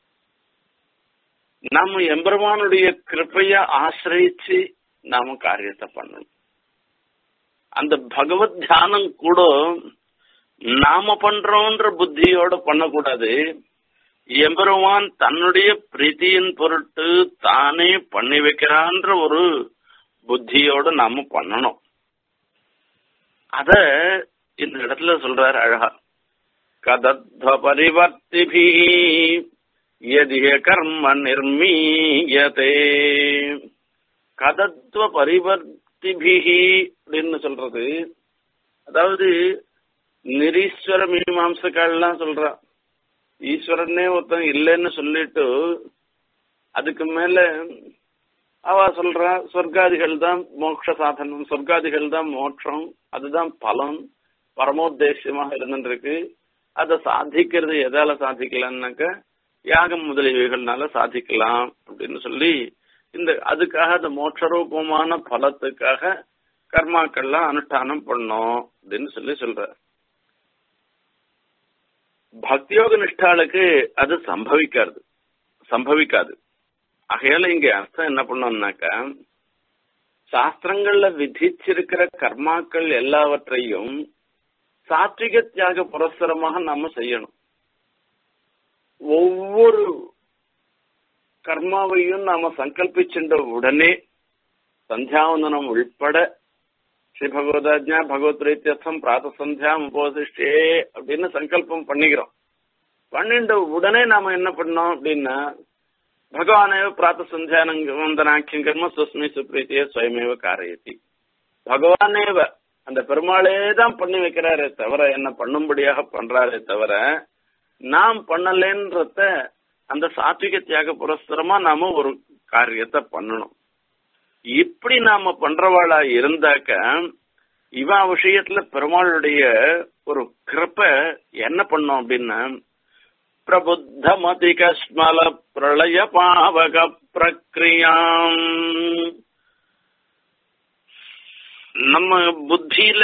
A: நாம எம்பெருமானுடைய கிருப்பைய ஆசிரியிச்சு நாம காரியத்தை பண்ணணும் அந்த பகவத் தியானம் கூட நாம பண்றோன்ற புத்தியோட பண்ணக்கூடாது எம்பெருமான் தன்னுடைய பிரீத்தியின் பொருட்டு தானே பண்ணி வைக்கிறான்ற ஒரு புத்தியோட நாம பண்ணணும் அத இந்த இடத்துல சொல்றாரு அழகா கதத்வ பரிவர்த்திபி யதிய கர்ம நிர்மீயதே கதத்வ பரிவர்த்திபிகி அப்படின்னு சொல்றது அதாவது நிரீஸ்வர மீமாம்சக்கால்லாம் சொல்றான் ஈஸ்வரனே ஒருத்தன் இல்லைன்னு சொல்லிட்டு அதுக்கு மேல அவ சொல்றா சொர்க்காதிகள் தான் மோட்ச சாதனம் சொர்க்காதிகள் தான் மோட்சம் அதுதான் பலன் பரமோத்தேசியமாக இருந்துருக்கு அதை சாதிக்கிறது எதால சாதிக்கலாம்னாக்க யாகம் முதலியவைகள்னால சாதிக்கலாம் அப்படின்னு சொல்லி இந்த அதுக்காக அந்த மோட்சரூபமான பலத்துக்காக கர்மாக்கள்லாம் அனுஷ்டானம் பண்ணோம் அப்படின்னு சொல்லி சொல்ற பக்தியோக நிஷ்டாளுக்கு அது சம்பவிக்காது சம்பவிக்காது ஆகையால இங்க அர்த்தம் என்ன பண்ணோம்னாக்கா சாஸ்திரங்கள்ல விதிச்சிருக்கிற கர்மாக்கள் எல்லாவற்றையும் சாத்விக தியாக புரஸ்தரமாக நாம செய்யணும் ஒவ்வொரு கர்மாவையும் நாம சங்கல்பிச்சுட்ட உடனே சந்தியாவந்தனம் உள்பட ஸ்ரீ பகவதாஜ்ஞா பகவத் பிரீத்தியர்த்தம் பிராத்த சந்தியாம் உபோசிஷ்டே அப்படின்னு சங்கல்பம் பண்ணிக்கிறோம் பண்ணிட்ட உடனே நாம என்ன பண்ணோம் அப்படின்னா பகவானேவ பிராத்த சந்தியானந்தனாக்கியம் கர்ம சுஸ்மி சுப்ரீத்திய சுயமேவ காரயத்தி பகவானேவ அந்த பெருமாளே தான் பண்ணி வைக்கிறாரே தவிர என்ன பண்ணும்படியாக பண்றாரே தவிர நாம் பண்ணலேன்றத அந்த சாத்விக தியாக புரஸ்தரமா நாம ஒரு காரியத்தை பண்ணணும் இப்படி நாம பண்றவாளா இருந்தாக்க இவன் விஷயத்துல பெருமாளுடைய ஒரு கிருப்ப என்ன பண்ணோம் அப்படின்னா பிரபுத்த மதிகஸ்மல பிரளய பாவக பிரக்ரியாம் நம்ம புத்தியில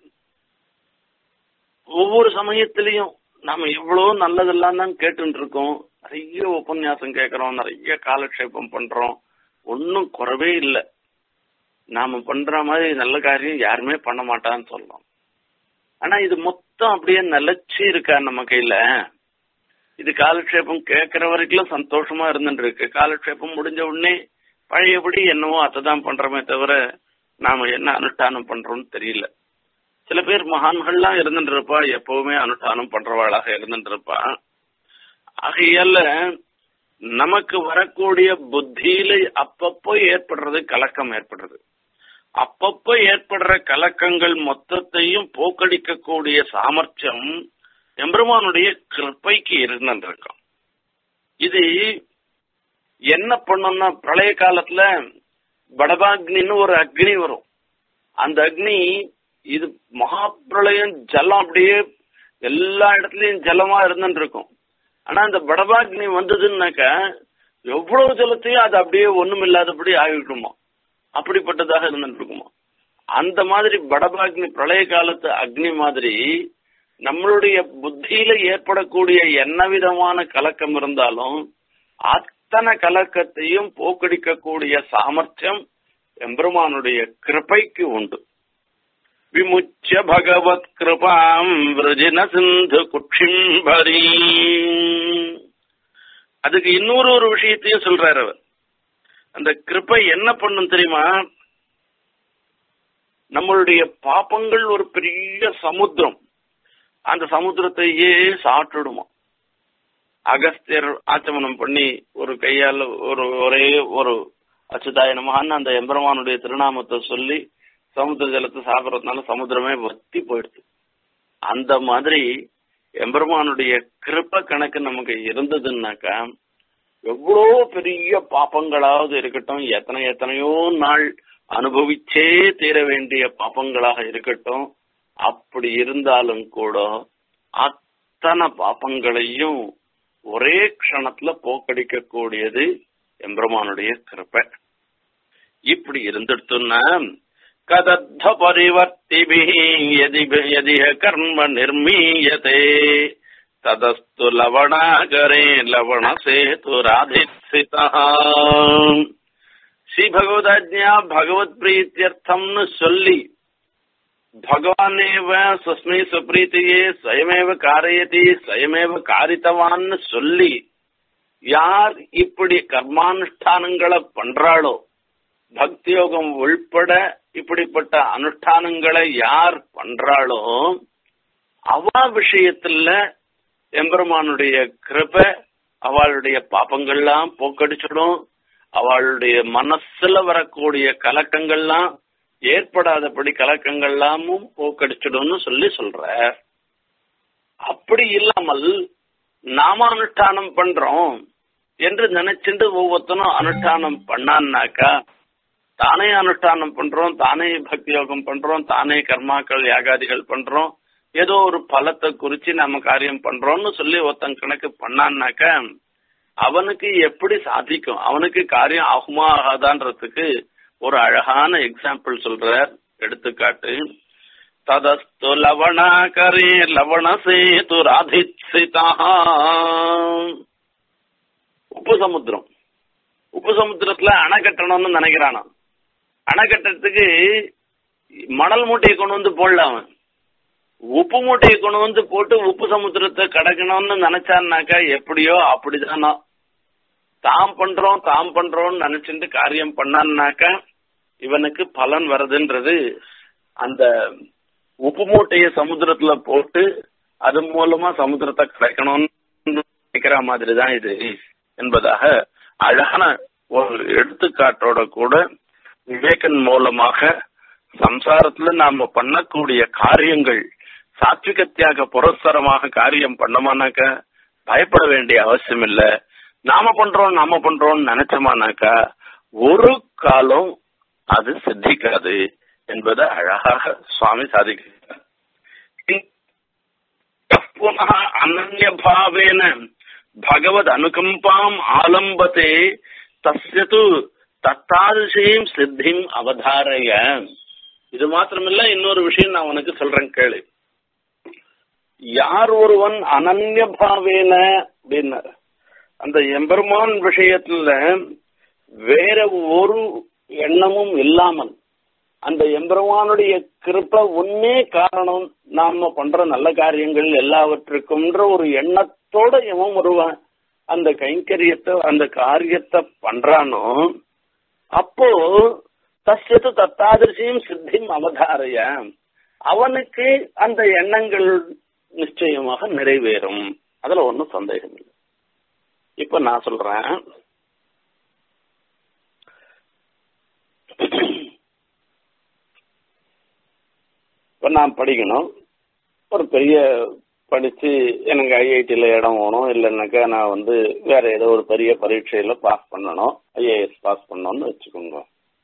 A: ஒவ்வொரு சமயத்திலையும் நாம எவ்வளவு நல்லதெல்லாம் தான் கேட்டுட்டு இருக்கோம் நிறைய உபன்யாசம் கேட்கறோம் நிறைய காலக்ஷேபம் பண்றோம் ஒன்னும் குறவே இல்லை நாம பண்ற மாதிரி நல்ல காரியம் யாருமே பண்ண மாட்டான்னு சொல்லலாம் ஆனா இது மொத்தம் அப்படியே நிலைச்சு இருக்கா நம்ம கையில இது காலக்ஷேபம் கேட்கிற வரைக்கும் சந்தோஷமா இருந்துட்டு இருக்கு காலக்ஷேபம் முடிஞ்ச உடனே பழையபடி என்னவோ அதைதான் பண்றோமே தவிர நாம என்ன அனுஷ்டானம் பண்றோம்னு தெரியல சில பேர் மகான்கள்லாம் இருந்துட்டு இருப்பா எப்பவுமே அனுஷ்டானம் பண்றவாளாக இருந்துட்டு இருப்பா ஆகையால நமக்கு வரக்கூடிய புத்தியில அப்பப்போ ஏற்படுறது கலக்கம் ஏற்படுறது அப்பப்போ ஏற்படுற கலக்கங்கள் மொத்தத்தையும் போக்கடிக்கக்கூடிய சாமர்த்தியம் எம்பெருமானுடைய கிருப்பைக்கு இருந்திருக்கும் இது என்ன பண்ணும்னா பிரளய காலத்துல படபாக்னின்னு ஒரு அக்னி வரும் அந்த அக்னி இது மகா பிரளயம் ஜலம் அப்படியே எல்லா இடத்துலயும் ஜலமா இருந்துட்டு இருக்கும் ஆனா அந்த படபாக்னி வந்ததுன்னாக்க எவ்வளவு ஜலத்தையும் அது அப்படியே ஒண்ணும் இல்லாதபடி ஆகிடுமா அப்படிப்பட்டதாக இருந்துட்டு இருக்குமா அந்த மாதிரி படபாக்னி பிரளய காலத்து அக்னி மாதிரி நம்மளுடைய புத்தியில ஏற்படக்கூடிய என்ன விதமான கலக்கம் இருந்தாலும் அத்தனை கலக்கத்தையும் போக்கடிக்கக்கூடிய சாமர்த்தியம் எம்பெருமானுடைய கிருப்பைக்கு உண்டு விமுச்ச பகவத் கிருபாம் விரஜின சிந்து குட்சிம்பரி அதுக்கு இன்னொரு ஒரு விஷயத்தையும் சொல்றாரு அவர் அந்த கிருப்பை என்ன பண்ணும் தெரியுமா நம்மளுடைய பாப்பங்கள் ஒரு பெரிய சமுத்திரம் அந்த சமுத்திரத்தையே சாப்பிட்டுடுமா அகஸ்தியர் ஆச்சமனம் பண்ணி ஒரு கையால் ஒரு ஒரே ஒரு அச்சுதாய நமகான்னு அந்த எம்பெருமானுடைய திருநாமத்தை சொல்லி சமுத்திர ஜலத்தை சாப்பிட்றதுனால சமுத்திரமே வத்தி போயிடுது அந்த மாதிரி எம்பெருமானுடைய கிருப்ப கணக்கு நமக்கு இருந்ததுன்னாக்கா எவ்வளோ பெரிய பாப்பங்களாவது இருக்கட்டும் எத்தனை எத்தனையோ நாள் அனுபவிச்சே தீர வேண்டிய பாப்பங்களாக இருக்கட்டும் அப்படி இருந்தாலும் கூட அத்தனை பாப்பங்களையும் ஒரே க்ஷணத்துல போக்கடிக்க கூடியது எம்பெருமானுடைய கிருப்பை இப்படி இருந்துட்டுன்னா கதத்த பரிவர்த்திபி யதி கர்ம நிர்மீயதே ததஸ்து லவணாகரே லவண சேது ராதிசிதா ஸ்ரீ பகவதாஜ்ஞா பகவத் பிரீத்தியர்த்தம்னு சொல்லி பகவானேவ சுஸ்மை சுப்ரீத்தியே ஸ்வயமேவ காரயதி ஸ்வயமேவ காரித்தவான்னு சொல்லி யார் இப்படி கர்மானுஷ்டானங்களை பண்றாளோ பக்தி யோகம் உள்பட இப்படிப்பட்ட அனுஷ்டானங்களை யார் பண்றாளோ அவ விஷயத்துல எம்பெருமானுடைய கிருப அவளுடைய பாப்பங்கள்லாம் போக்கடிச்சிடும் அவளுடைய மனசுல வரக்கூடிய கலக்கங்கள்லாம் ஏற்படாதபடி கலக்கங்கள்லாமும் போக்கடிச்சிடும்னு சொல்லி சொல்ற அப்படி இல்லாமல் நாம அனுஷ்டானம் பண்றோம் என்று நினைச்சுட்டு ஒவ்வொருத்தனும் அனுஷ்டானம் பண்ணான்னாக்கா தானே அனுஷ்டானம் பண்றோம் தானே பக்தி யோகம் பண்றோம் தானே கர்மாக்கள் யாகாதிகள் பண்றோம் ஏதோ ஒரு பலத்தை குறிச்சு நம்ம காரியம் பண்றோம்னு சொல்லி ஒருத்தன் கணக்கு பண்ணான்னாக்க அவனுக்கு எப்படி சாதிக்கும் அவனுக்கு காரியம் ஆகுமா ஆகாதான்றதுக்கு ஒரு அழகான எக்ஸாம்பிள் சொல்ற எடுத்துக்காட்டு ததஸ்து லவணாகரே லவணசேது ராதித்சிதா உப்பு சமுத்திரம் உப்பு சமுத்திரத்துல அணை கட்டணும்னு நினைக்கிறானா அணை கட்டுறதுக்கு மணல் மூட்டையை கொண்டு வந்து போடல அவன் உப்பு மூட்டையை கொண்டு வந்து போட்டு உப்பு சமுத்திரத்தை கடக்கணும்னு நினைச்சான்னாக்கா எப்படியோ அப்படிதானா தாம் பண்றோம் தாம் பண்றோம்னு நினைச்சிட்டு காரியம் பண்ணான்னாக்கா இவனுக்கு பலன் வருதுன்றது அந்த உப்பு மூட்டைய சமுத்திரத்துல போட்டு அது மூலமா சமுத்திரத்தை கிடைக்கணும்னு நினைக்கிற மாதிரி தான் இது என்பதாக அழகான ஒரு எடுத்துக்காட்டோட கூட விவேகன் மூலமாக சம்சாரத்துல நாம பண்ணக்கூடிய காரியங்கள் சாத்விக தியாக புரஸ்தரமாக காரியம் பண்ணோமானாக்க பயப்பட வேண்டிய அவசியம் இல்ல நாம பண்றோம் நாம பண்றோம்னு நினைச்சோமானாக்கா ஒரு காலம் அது சித்திக்காது என்பதை அழகாக சுவாமி சாதிக்கிறார் புனः அனன்யபாவேன பகவத் அனுகம்பாம் ஆலம்பத்தே தஸ்ய து தத்தாதிசயம் சித்திம் அவதாரைய இது மாத்திரமில்ல இன்னொரு விஷயம் நான் உனக்கு சொல்றேன் கேளு யார் ஒருவன் அனன்ய பாவேன அப்படின்னாரு அந்த எம்பெருமான் விஷயத்துல வேற ஒரு எண்ணமும் இல்லாமல் அந்த எம்பெருமானுடைய கிருப்ப ஒன்னே காரணம் நாம பண்ற நல்ல காரியங்கள் எல்லாவற்றுக்கும்ன்ற ஒரு எண்ணத்தோட எவன் வருவான் அந்த கைங்கரியத்தை அந்த காரியத்தை பண்றானோ அப்போ தஸ்யத்து தத்தாதிருஷியும் சித்தியும் அவதாரைய அவனுக்கு அந்த எண்ணங்கள் நிச்சயமாக நிறைவேறும் அதுல ஒன்றும் சந்தேகம் இல்லை இப்ப நான் சொல்றேன் இப்ப நான் படிக்கணும் ஒரு பெரிய படிச்சு எனக்கு ஐஐடியில் இடம் வேணும் இல்லைன்னாக்கா நான் வந்து வேற ஏதோ ஒரு பெரிய பரீட்சையில பாஸ் பண்ணணும் ஐஏஎஸ் பாஸ் பண்ணணும்னு வச்சுக்கோங்க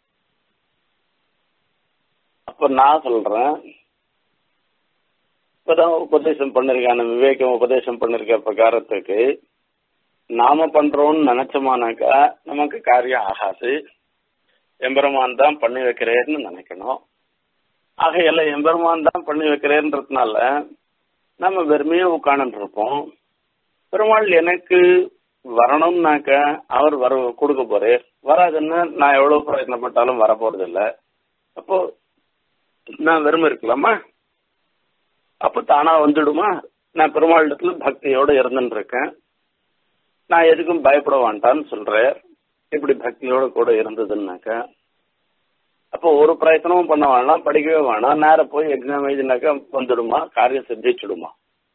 A: அப்ப நான் சொல்றேன் இப்பதான் உபதேசம் பண்ணிருக்கான விவேகம் உபதேசம் பண்ணிருக்க பிரகாரத்துக்கு நாம பண்றோம்னு நினைச்சோமானாக்கா நமக்கு காரியம் ஆகாது எம்பெருமான் தான் பண்ணி வைக்கிறேன்னு நினைக்கணும் ஆகையில எம்பெருமான் தான் பண்ணி வைக்கிறேன்றதுனால நம்ம வெறுமையா உட்காந்துட்டு இருப்போம் பெருமாள் எனக்கு வரணும்னாக்க அவர் வர கொடுக்க போறே வராதுன்னா நான் எவ்வளவு பிரயத்னப்பட்டாலும் வர போறது இல்ல அப்போ நான் வெறுமை இருக்கலாமா அப்ப தானா வந்துடுமா நான் பெருமாள் இடத்துல பக்தியோட இருந்துட்டு இருக்கேன் நான் எதுக்கும் பயப்பட வேண்டான்னு சொல்றேன் இப்படி பக்தியோட கூட இருந்ததுன்னாக்கா அப்போ ஒரு பிரயத்தனமும் பண்ண வேணாம் படிக்கவே வேணாம் நேர போய் எக்ஸாம் எழுதினாக்கா வந்துடுமா காரியம் சித்திச்சிடுமா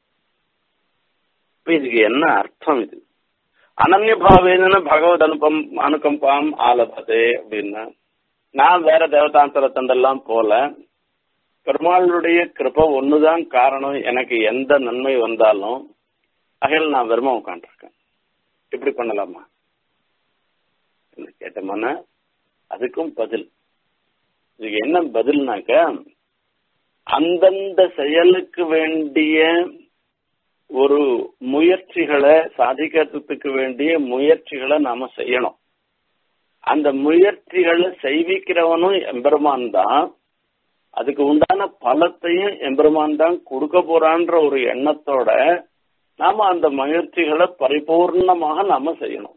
A: இப்ப இதுக்கு என்ன அர்த்தம் இது அனன்ய பாவேன பகவத் அனுபம் அனுகம்பாம் ஆலபதே அப்படின்னா நான் வேற தேவதாந்தரத்தண்டெல்லாம் போல பெருமாளுடைய கிருப்ப ஒண்ணுதான் காரணம் எனக்கு எந்த நன்மை வந்தாலும் அகையில் நான் வெறுமா உட்காந்துருக்கேன் இப்படி பண்ணலாமா கேட்டோம்னா அதுக்கும் பதில் இதுக்கு என்ன பதில்னாக்க அந்தந்த செயலுக்கு வேண்டிய ஒரு முயற்சிகளை சாதிக்கிறதுக்கு வேண்டிய முயற்சிகளை நாம செய்யணும் அந்த முயற்சிகளை செய்விக்கிறவனும் எம்பெருமான் தான் அதுக்கு உண்டான பலத்தையும் எம்பெருமான் தான் கொடுக்க போறான்ற ஒரு எண்ணத்தோட நாம அந்த முயற்சிகளை பரிபூர்ணமாக நாம செய்யணும்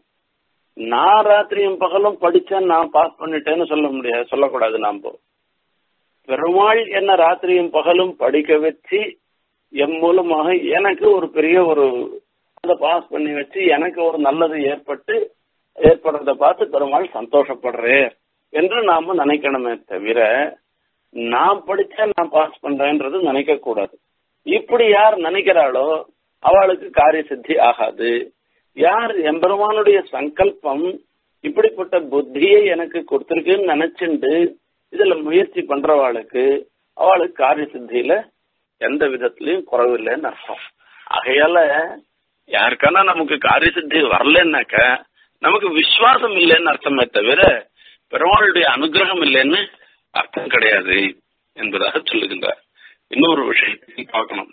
A: நான் ராத்திரியும் பகலும் படிச்சேன் நான் பாஸ் பண்ணிட்டேன்னு சொல்ல முடியாது சொல்லக்கூடாது நாம பெருமாள் என்ன ராத்திரியும் பகலும் படிக்க வச்சு என் மூலமாக எனக்கு ஒரு பெரிய ஒரு அதை பாஸ் பண்ணி வச்சு எனக்கு ஒரு நல்லது ஏற்பட்டு ஏற்படுறத பார்த்து பெருமாள் சந்தோஷப்படுறேன் என்று நாம நினைக்கணுமே தவிர நான் படிச்சா நான் பாஸ் பண்றேன்றது நினைக்க கூடாது இப்படி யார் நினைக்கிறாளோ அவளுக்கு காரிய சித்தி ஆகாது யார் எம்பெருமானுடைய சங்கல்பம் இப்படிப்பட்ட புத்தியை எனக்கு கொடுத்திருக்குன்னு நினைச்சுண்டு இதுல முயற்சி பண்றவாளுக்கு அவளுக்கு காரிய சித்தியில எந்த விதத்திலயும் குறவில்லைன்னு அர்த்தம் ஆகையால யாருக்கானா நமக்கு காரிய சித்தி வரலன்னாக்க நமக்கு விசுவாசம் இல்லைன்னு அர்த்தமே தவிர பெருமாளுடைய அனுகிரகம் இல்லைன்னு அர்த்தம் கிடையாது என்பதாக சொல்லுகின்றார் இன்னொரு விஷயத்தை பார்க்கணும்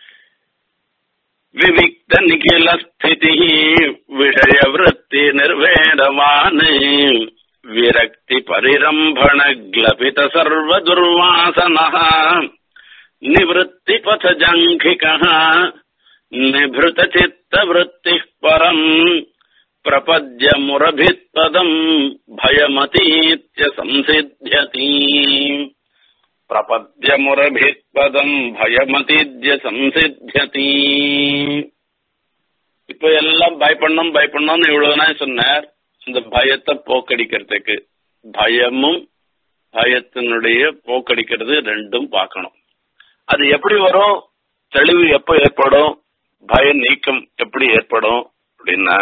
A: விவிக்த நிகில ஸ்திதி விஷய விருத்தி நிர்வேதவான் விரக்தி பரிரம்பண கிளபித சர்வ துர்வாசன நிவத்தி பத ஜங்கிக நிபிருத சித்த விருத்தி பரம் பிரபத்ய முரபித்பதம் பயமதீத்ய சம்சித்தியதி பிரபத்ய முரபித்பதம் பயமதீத்ய சம்சித்தியதி இப்ப எல்லாம் பயப்படணும் பயப்படணும்னு இவ்வளவு நாள் சொன்னார் இந்த பயத்தை போக்கடிக்கிறதுக்கு பயமும் பயத்தினுடைய போக்கடிக்கிறது ரெண்டும் பார்க்கணும் அது எப்படி வரும் தெளிவு எப்ப ஏற்படும் பய நீக்கம் எப்படி ஏற்படும் அப்படின்னா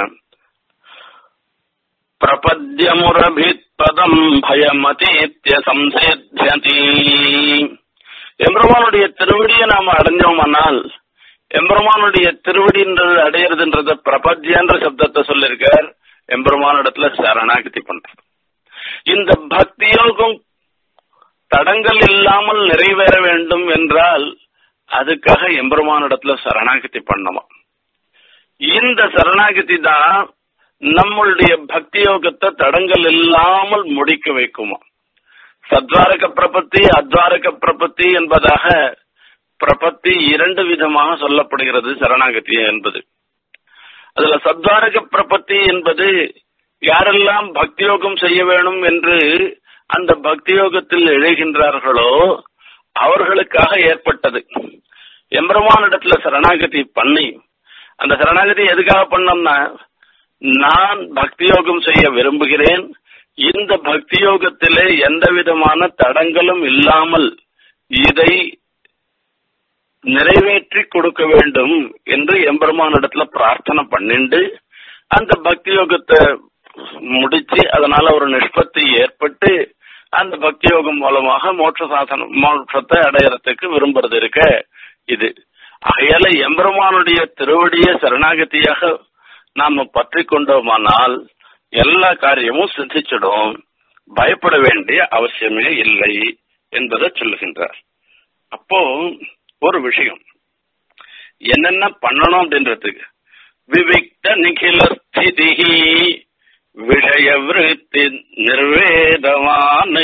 A: பிரபத்யமுரபித்பதம் பயமதீத்ய சம்சேத்தியதி எம்பெருமானுடைய திருவடியை நாம அடைஞ்சோமானால் எம்பெருமானுடைய திருவடின்றது அடையிறதுன்றத பிரபத்யன்ற சப்தத்தை சொல்லியிருக்கார் எம்பெருமான இடத்துல சரணாகதி பண்றது இந்த பக்தி யோகம் தடங்கள் இல்லாமல் நிறைவேற வேண்டும் என்றால் அதுக்காக எம்பெருமான இடத்துல சரணாகதி பண்ணணும் இந்த சரணாகதி தான் நம்மளுடைய பக்தி யோகத்தை தடங்கள் இல்லாமல் முடிக்க வைக்குமா சத்வாரக பிரபத்தி அத்வாரக பிரபத்தி என்பதாக பிரபத்தி இரண்டு விதமாக சொல்லப்படுகிறது சரணாகதி என்பது அதுல சத்வாரக பிரபத்தி என்பது யாரெல்லாம் பக்தி யோகம் செய்ய வேணும் என்று அந்த பக்தி யோகத்தில் எழுகின்றார்களோ அவர்களுக்காக ஏற்பட்டது எம்பெருமானிடத்துல சரணாகதி பண்ணி அந்த சரணாகதி எதுக்காக பண்ணோம்னா நான் பக்தி யோகம் செய்ய விரும்புகிறேன் இந்த பக்தி யோகத்திலே எந்த விதமான தடங்களும் இல்லாமல் இதை நிறைவேற்றி கொடுக்க வேண்டும் என்று எம்பெருமானிடத்துல பிரார்த்தனை பண்ணிண்டு அந்த பக்தி யோகத்தை முடிச்சு அதனால ஒரு நிஷ்பத்தி ஏற்பட்டு அந்த பக்தி யோகம் மூலமாக மோட்ச சாசனம் மோட்சத்தை அடையறதுக்கு விரும்புறது இருக்க இது ஆகையால எம்பெருமானுடைய திருவடிய சரணாகதியாக நாம பற்றி கொண்டோமானால் எல்லா காரியமும் சித்திச்சிடும் பயப்பட வேண்டிய அவசியமே இல்லை என்பதை சொல்லுகின்றார் அப்போ ஒரு விஷயம் என்னென்ன பண்ணணும் அப்படின்றதுக்கு விவிக்த நிகில ஸ்திதி விஷய விருத்தி நிர்வேதவான்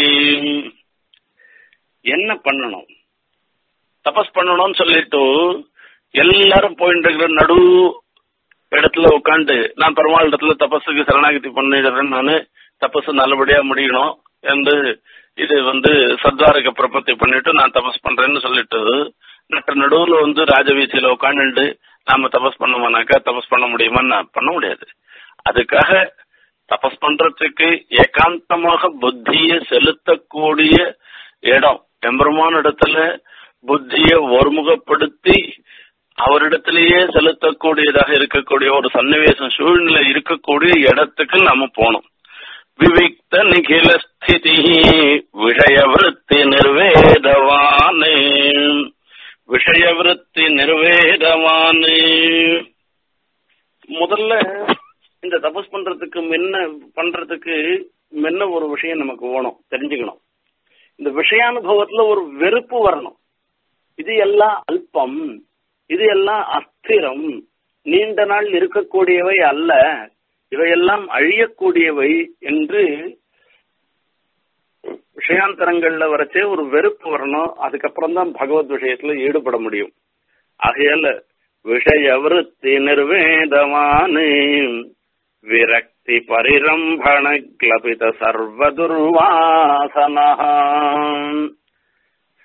A: என்ன பண்ணணும் தபஸ் பண்ணணும்னு சொல்லிட்டு எல்லாரும் போயிட்டு இருக்கிற நடு இடத்துல உட்காந்து நான் பெருமாள் இடத்துல தபஸுக்கு சரணாகதி பண்ணிடுறேன் நானு தபஸ் நல்லபடியா முடியணும் என்று இது வந்து சத்வாரக பிரபத்தி பண்ணிட்டு நான் தபஸ் பண்றேன்னு சொல்லிட்டு நட்ட நடுவுல வந்து ராஜவீசியில உட்காந்துட்டு நாம தபஸ் பண்ணுவோம்னாக்கா தபஸ் பண்ண முடியுமான்னு பண்ண முடியாது அதுக்காக தபஸ் பண்றதுக்கு ஏகாந்தமாக புத்தியை செலுத்தக்கூடிய இடம் எம்பெருமான இடத்துல புத்தியை ஒருமுகப்படுத்தி அவரிடத்திலேயே செலுத்தக்கூடியதாக இருக்கக்கூடிய ஒரு சன்னிவேசம் சூழ்நிலை இருக்கக்கூடிய இடத்துக்கு நாம போகணும் விவிக்த நிகில ஸ்திதி விஷயவிருத்தி நிர்வேதவான் விஷயவிருத்தி நிர்வேதவான் முதல்ல இந்த தபஸ் பண்றதுக்கு முன்ன பண்றதுக்கு முன்ன ஒரு விஷயம் நமக்கு வேணும் தெரிஞ்சுக்கணும் இந்த விஷயானுபவத்துல ஒரு வெறுப்பு வரணும் இது எல்லாம் அல்பம் இது எல்லாம் அஸ்திரம் நீண்ட நாள் இருக்கக்கூடியவை அல்ல இவையெல்லாம் அழியக்கூடியவை என்று விஷயாந்தரங்கள்ல வரைச்சே ஒரு வெறுப்பு வரணும் அதுக்கப்புறம் தான் பகவத் விஷயத்துல ஈடுபட முடியும் ஆகையால விஷய விருத்தி நிர்வேதமான விரக்தி பரிரம்பண கிளபித சர்வ துர்வாசன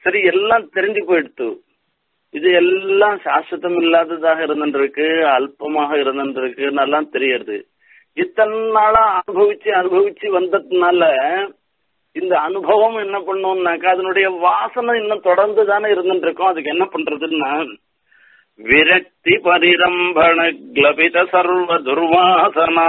A: சரி எல்லாம் தெரிஞ்சு போயிடுத்து இது எல்லாம் சாஸ்வதம் இல்லாததாக இருந்துருக்கு அல்பமாக இருந்துருக்கு எல்லாம் தெரியறது இத்தனை நாளா அனுபவிச்சு அனுபவிச்சு வந்ததுனால இந்த அனுபவம் என்ன பண்ணும்னாக்கா அதனுடைய வாசனை இன்னும் தொடர்ந்து தானே இருந்துட்டு இருக்கும் அதுக்கு என்ன பண்றதுன்னா விரக்தி பரிரம்பண கிளபித சர்வ துர்வாசனா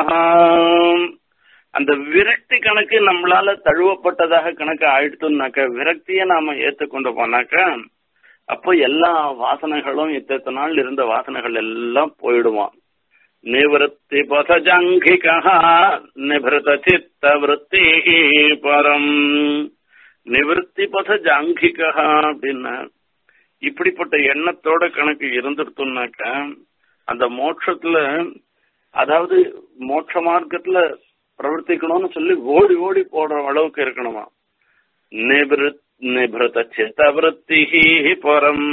A: அந்த விரக்தி கணக்கு நம்மளால தழுவப்பட்டதாக கணக்கு ஆயிடுத்துனாக்க விரக்தியை நாம ஏத்துக்கொண்டு போனாக்கா அப்போ எல்லா வாசனைகளும் இத்தனை நாள் இருந்த வாசனைகள் எல்லாம் போயிடுவான் நிவத்தி பதஜாங்கிகா நிபிருத சித்த விற்பி பரம் நிவர்த்தி பத ஜாங்கிகா அப்படின்னா இப்படிப்பட்ட எண்ணத்தோட கணக்கு இருந்துருத்தோம்னாக்க அந்த மோட்சத்துல அதாவது மோட்ச மார்க்கத்துல பிரவர்த்திக்கணும்னு சொல்லி ஓடி ஓடி போடுற அளவுக்கு இருக்கணுமா நிபிருத் நிபிருத சித்தவருத்தி பரம்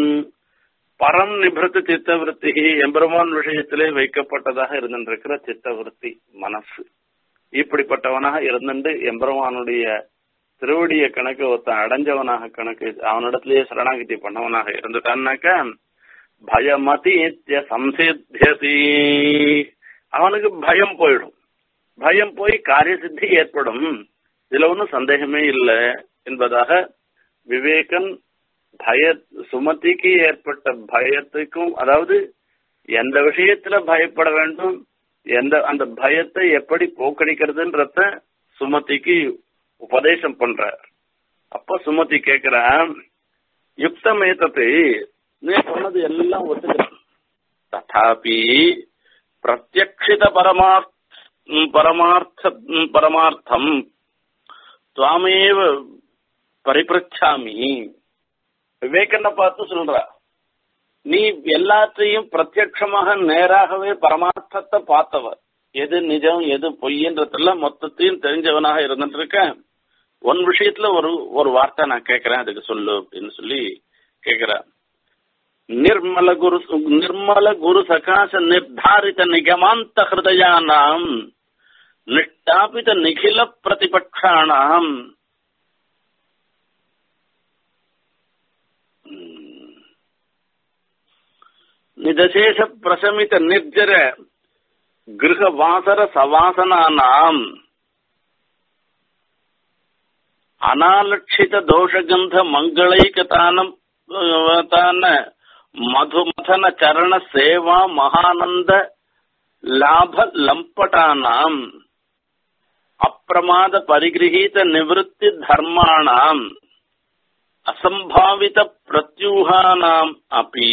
A: பரம் நிபிருத்த சித்தவருத்தி எம்பெருமான் விஷயத்திலே வைக்கப்பட்டதாக இருந்திருக்கிற சித்தவருத்தி மனசு இப்படிப்பட்டவனாக இருந்துட்டு எம்பெருமானுடைய திருவடிய கணக்கு ஒருத்தன் அடைஞ்சவனாக கணக்கு அவனிடத்திலேயே சரணாகிதி பண்ணவனாக இருந்துட்டான்னாக்க பயமதி சம்சித்தியதி அவனுக்கு பயம் போயிடும் பயம் போய் காரிய சித்தி ஏற்படும் இதுல ஒன்றும் சந்தேகமே இல்லை என்பதாக விவேகன் பய சுமதிக்கு ஏற்பட்ட பயத்துக்கும் அதாவது எந்த விஷயத்துல பயப்பட வேண்டும் எந்த அந்த பயத்தை எப்படி போக்கடிக்கிறதுன்றத சுமதிக்கு உபதேசம் பண்றார் அப்ப சுமதி கேக்குற யுக்தமேதத்தை நீ சொன்னது எல்லாம் ஒத்துக்கிறேன் ததாபி பிரத்யக்ஷித பரமார்த்த பரமார்த்த பரமார்த்தம் துவாமேவ பரிபிரச்சாமி விவேகனை பார்த்து சொல்ற நீ எல்லாத்தையும் பிரத்யட்சமாக நேராகவே பரமார்த்தத்தை பார்த்தவர் எது நிஜம் எது பொய்ன்றதெல்லாம் மொத்தத்தையும் தெரிஞ்சவனாக இருந்துட்டு இருக்க ஒன் விஷயத்துல ஒரு ஒரு வார்த்தை நான் கேட்கிறேன் அதுக்கு சொல்லு அப்படின்னு சொல்லி கேக்குறேன் நிர்மல குரு நிர்மல குரு சகாச நிர்தாரித நிகமாந்த ஹிருதயானாம் நிஷ்டாபித நிகில பிரதிபக்ஷானாம் நிதசேஷ பிரசமித நிர்ஜர கிரக வாசர சவாசனானாம் அனாலட்சித தோஷகந்த மங்களைகதானம் மதுமதன சரண சேவா மகானந்த லாப லம்பட்டானாம் அப்பிரமாத பரிகிரகீத நிவத்தி தர்மாணாம் அசம்பாவித பிரத்யூகானாம் அப்பி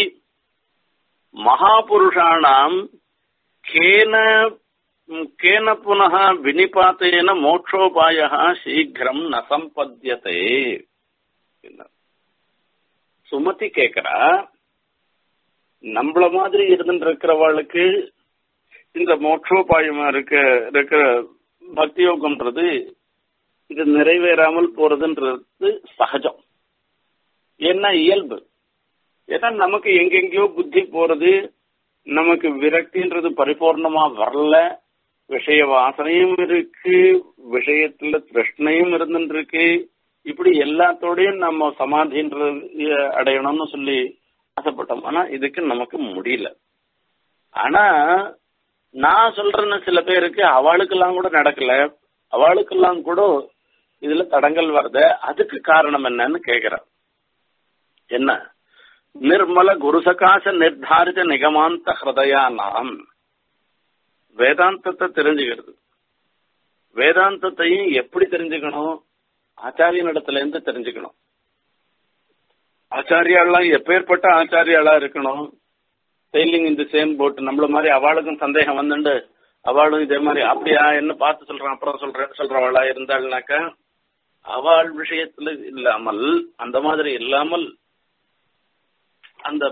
A: மகாபுருஷாணாம் கேன கேன புனः வினிபாத்தேன மோட்சோபாய சீக்கிரம் ந சம்பத்தியதே சுமதி கேக்குறா நம்மள மாதிரி இருந்துட்டு இருக்கிறவாளுக்கு இந்த மோட்சோபாயமா இருக்க இருக்கிற பக்தி யோகம்ன்றது இது நிறைவேறாமல் போறதுன்றது சகஜம் என்ன இயல்பு ஏன்னா நமக்கு எங்கெங்கயோ புத்தி போறது நமக்கு விரக்தின்றது பரிபூர்ணமா வரல விஷய வாசனையும் இருக்கு விஷயத்துல திருஷ்ணையும் இருந்துருக்கு இப்படி எல்லாத்தோடையும் நம்ம சமாதின்றது அடையணும்னு சொல்லி ஆசைப்பட்டோம் ஆனா இதுக்கு நமக்கு முடியல ஆனா நான் சொல்றேன்னு சில பேருக்கு அவளுக்கெல்லாம் கூட நடக்கல அவளுக்கெல்லாம் கூட இதுல தடங்கள் வருது அதுக்கு காரணம் என்னன்னு கேக்குறேன் என்ன நிர்மல குருசகாச நிர்தாரித நிகமாந்த ஹிருதயா நாம் வேதாந்தத்தை தெரிஞ்சுக்கிறது வேதாந்தத்தையும் எப்படி தெரிஞ்சுக்கணும் ஆச்சாரியனிடத்துல இருந்து தெரிஞ்சுக்கணும் ஆச்சாரியாலாம் எப்பேற்பட்ட ஆச்சாரியாளா இருக்கணும் செயிலிங் இந்த சேம் போட் நம்மள மாதிரி அவளுக்கும் சந்தேகம் வந்துண்டு அவளும் இதே மாதிரி அப்படியா என்ன பார்த்து சொல்றான் அப்புறம் சொல்றேன் சொல்றவளா இருந்தாள்னாக்க அவள் விஷயத்துல இல்லாமல் அந்த மாதிரி இல்லாமல் அந்த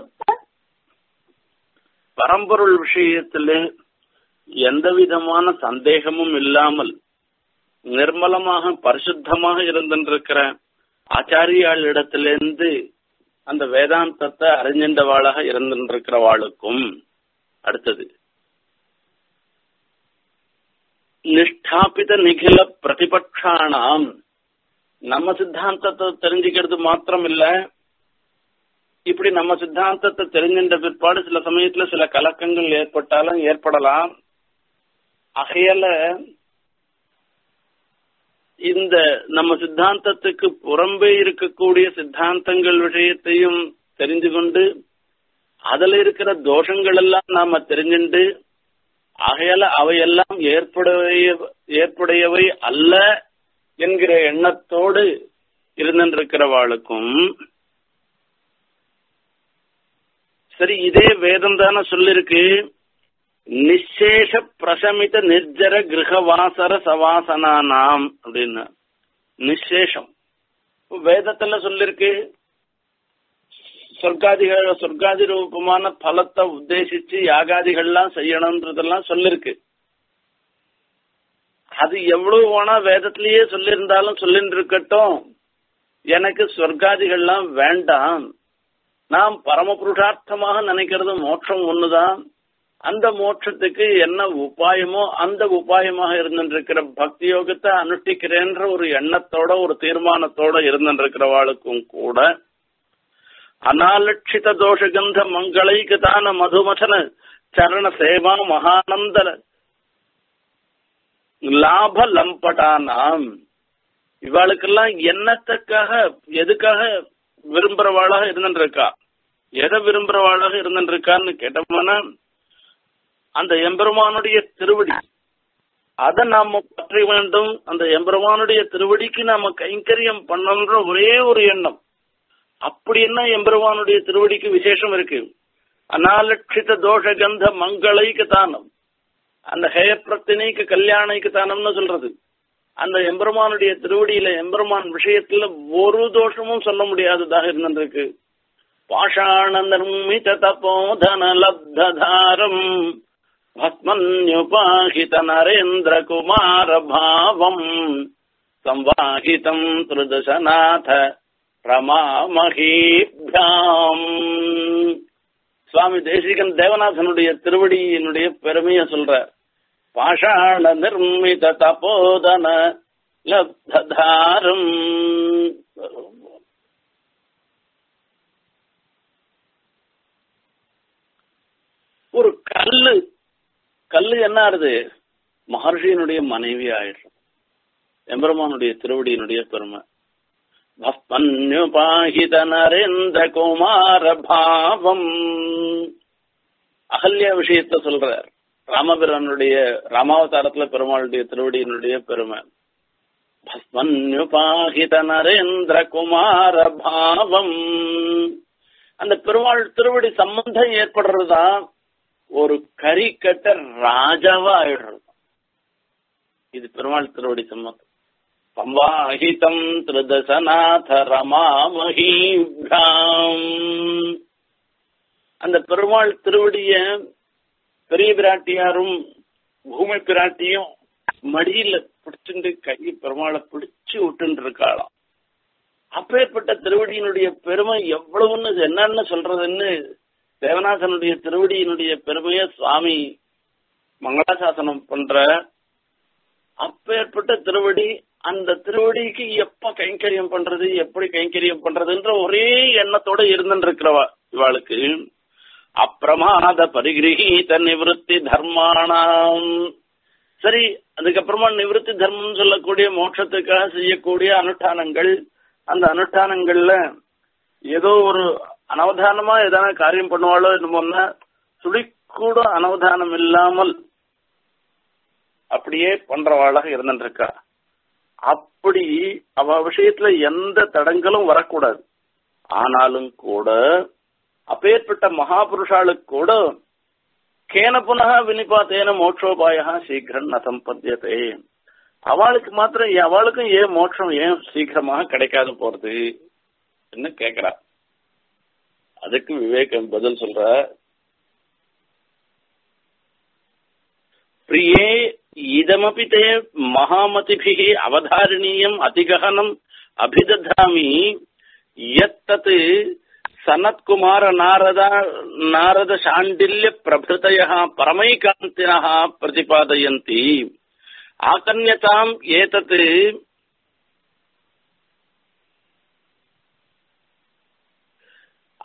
A: பரம்பொருள் விஷயத்துல எந்த விதமான சந்தேகமும் இல்லாமல் நிர்மலமாக பரிசுத்தமாக இருந்திருக்கிற ஆச்சாரியாள் இடத்திலிருந்து அந்த வேதாந்தத்தை அறிஞ்சின்றவாளாக இருந்திருக்கிறவாளுக்கும் அடுத்தது நிஷ்டாபித நிகில பிரதிபட்சானாம் நம்ம சித்தாந்தத்தை தெரிஞ்சுக்கிறது மாத்திரம் இல்ல இப்படி நம்ம சித்தாந்தத்தை தெரிஞ்சின்ற பிற்பாடு சில சமயத்துல சில கலக்கங்கள் ஏற்பட்டாலும் ஏற்படலாம் ஆகையால இந்த நம்ம சித்தாந்தத்துக்கு புறம்பே இருக்கக்கூடிய சித்தாந்தங்கள் விஷயத்தையும் தெரிஞ்சு கொண்டு அதுல இருக்கிற தோஷங்கள் எல்லாம் நாம தெரிஞ்சுண்டு ஆகையால அவையெல்லாம் ஏற்புடைய ஏற்புடையவை அல்ல என்கிற எண்ணத்தோடு இருந்திருக்கிறவாளுக்கும் சரி இதே வேதம் தானே சொல்லிருக்கு நிச்சேஷ பிரசமித நிர்ஜர கிரகவாசர சவாசனானாம் அப்படின்னு நிச்சேஷம் வேதத்துல சொல்லிருக்கு சொர்க்காதிகள் சொர்க்காதி ரூபமான பலத்தை உத்தேசிச்சு யாகாதிகள்லாம் செய்யணும்ன்றதெல்லாம் சொல்லிருக்கு அது எவ்வளவு வேணா வேதத்திலேயே சொல்லியிருந்தாலும் சொல்லிட்டு இருக்கட்டும் எனக்கு சொர்க்காதிகள்லாம் வேண்டாம் நாம் பரமபுருஷார்த்தமாக நினைக்கிறது மோட்சம் ஒண்ணுதான் அந்த மோட்சத்துக்கு என்ன உபாயமோ அந்த உபாயமாக இருந்திருக்கிற பக்தி யோகத்தை அனுஷ்டிக்கிறேன்ற ஒரு எண்ணத்தோட ஒரு தீர்மானத்தோட இருந்திருக்கிறவாளுக்கும் கூட அனாலட்சித தோஷகந்த மங்களைக்குதான மதுமசன சரண சேவா மகானந்த லாப லம்படானாம் இவாளுக்கெல்லாம் என்னத்துக்காக எதுக்காக விரும்புறவாளாக இருந்துருக்கா எதை விரும்புறவாளாக இருந்துருக்கான்னு கேட்டோம்னா அந்த எம்பெருமானுடைய திருவடி அதை நாம பற்றி வேண்டும் அந்த எம்பெருமானுடைய திருவடிக்கு நாம கைங்கரியம் பண்ணணுன்ற ஒரே ஒரு எண்ணம் அப்படி என்ன எம்பெருமானுடைய திருவடிக்கு விசேஷம் இருக்கு அனாலட்சித தோஷ கந்த மங்களைக்கு தானம் அந்த ஹேயப்பிரத்தினைக்கு கல்யாணிக்கு தானம்னு சொல்றது அந்த எம்பெருமானுடைய திருவடியில எம்பெருமான் விஷயத்துல ஒரு தோஷமும் சொல்ல முடியாததாக இருந்திருக்கு பாஷாண நிர்மித தபோதன லப்ததாரம் பத்மன்யுபாஹித நரேந்திர குமார பாவம் சம்வாஹிதம் திருதசநாத ரமாமகீபியாம் சுவாமி தேசிகன் தேவநாதனுடைய திருவடியினுடைய பெருமைய சொல்ற பாஷாண நிர்மித தபோதன லப்ததாரம் ஒரு கல்லு கல்லு என்ன ஆறுது மகர்ஷியினுடைய மனைவி ஆயிடுறோம் எம்பெருமானுடைய திருவடியினுடைய பெருமை பஸ்மன்யுபாஹித நரேந்திர குமார பாவம் அகல்யா விஷயத்த சொல்றார் ராமபிரானுடைய ராமாவதாரத்துல பெருமாளுடைய திருவடியினுடைய பெருமை பஸ்மன்யுபாஹித நரேந்திர குமார பாவம் அந்த பெருமாள் திருவடி சம்பந்தம் ஏற்படுறதுதான் ஒரு கறிக்கட்ட ராஜாவா ஆயிடுறது இது பெருமாள் திருவடி சம்பந்தம் சம்வாஹிதம் திருதசநாத ரமாமஹீபியாம் அந்த பெருமாள் திருவடிய பெரிய பிராட்டியாரும் பூமி பிராட்டியும் மடியில பிடிச்சுட்டு கை பெருமாளை பிடிச்சு விட்டு இருக்காளாம் அப்பேற்பட்ட திருவடியினுடைய பெருமை எவ்வளவுன்னு என்னன்னு சொல்றதுன்னு தேவநாதனுடைய திருவடியினுடைய பெருமைய சுவாமி மங்களாசாசனம் பண்ற அப்பேற்பட்ட திருவடி அந்த திருவடிக்கு எப்ப கைங்கரியம் பண்றது எப்படி கைங்கரியம் பண்றதுன்ற ஒரே எண்ணத்தோட இருந்துருக்கிறவா இவாளுக்கு அப்பிரமாத பரிகிரகீத நிவத்தி தர்மானாம் சரி அதுக்கப்புறமா நிவத்தி தர்மம் சொல்லக்கூடிய மோட்சத்துக்காக செய்யக்கூடிய அனுஷ்டானங்கள் அந்த அனுஷ்டானங்கள்ல ஏதோ ஒரு அனவதானமா எதனா காரியம் பண்ணுவாளோ என்னமோன்னா சுடிக்கூட அனவதானம் இல்லாமல் அப்படியே பண்றவாளாக இருந்துருக்கா அப்படி அவ விஷயத்துல எந்த தடங்களும் வரக்கூடாது ஆனாலும் கூட அப்பேற்பட்ட மகாபுருஷாளுக்கு கூட கேன புனக வினிபாத்தேன மோட்சோபாய சீக்கிரம் ந சம்பத்தியதே அவளுக்கு மாத்திரம் அவளுக்கும் ஏன் மோட்சம் ஏன் சீக்கிரமாக கிடைக்காது போறது என்ன கேக்குறா அதுக்கு விவேகம் பதில் சொல்ற பிரியே இதமபி தே மகாமதிபிः அவதாரணீயம் அதிககனம் அபிததாமி யத்தத் சனத்குமார நாரத நாரத சாண்டில்ய பிரபृतयः பரமைகாந்தினः பிரதிபாதயन्ति ஆகன்யதாம் ஏதத்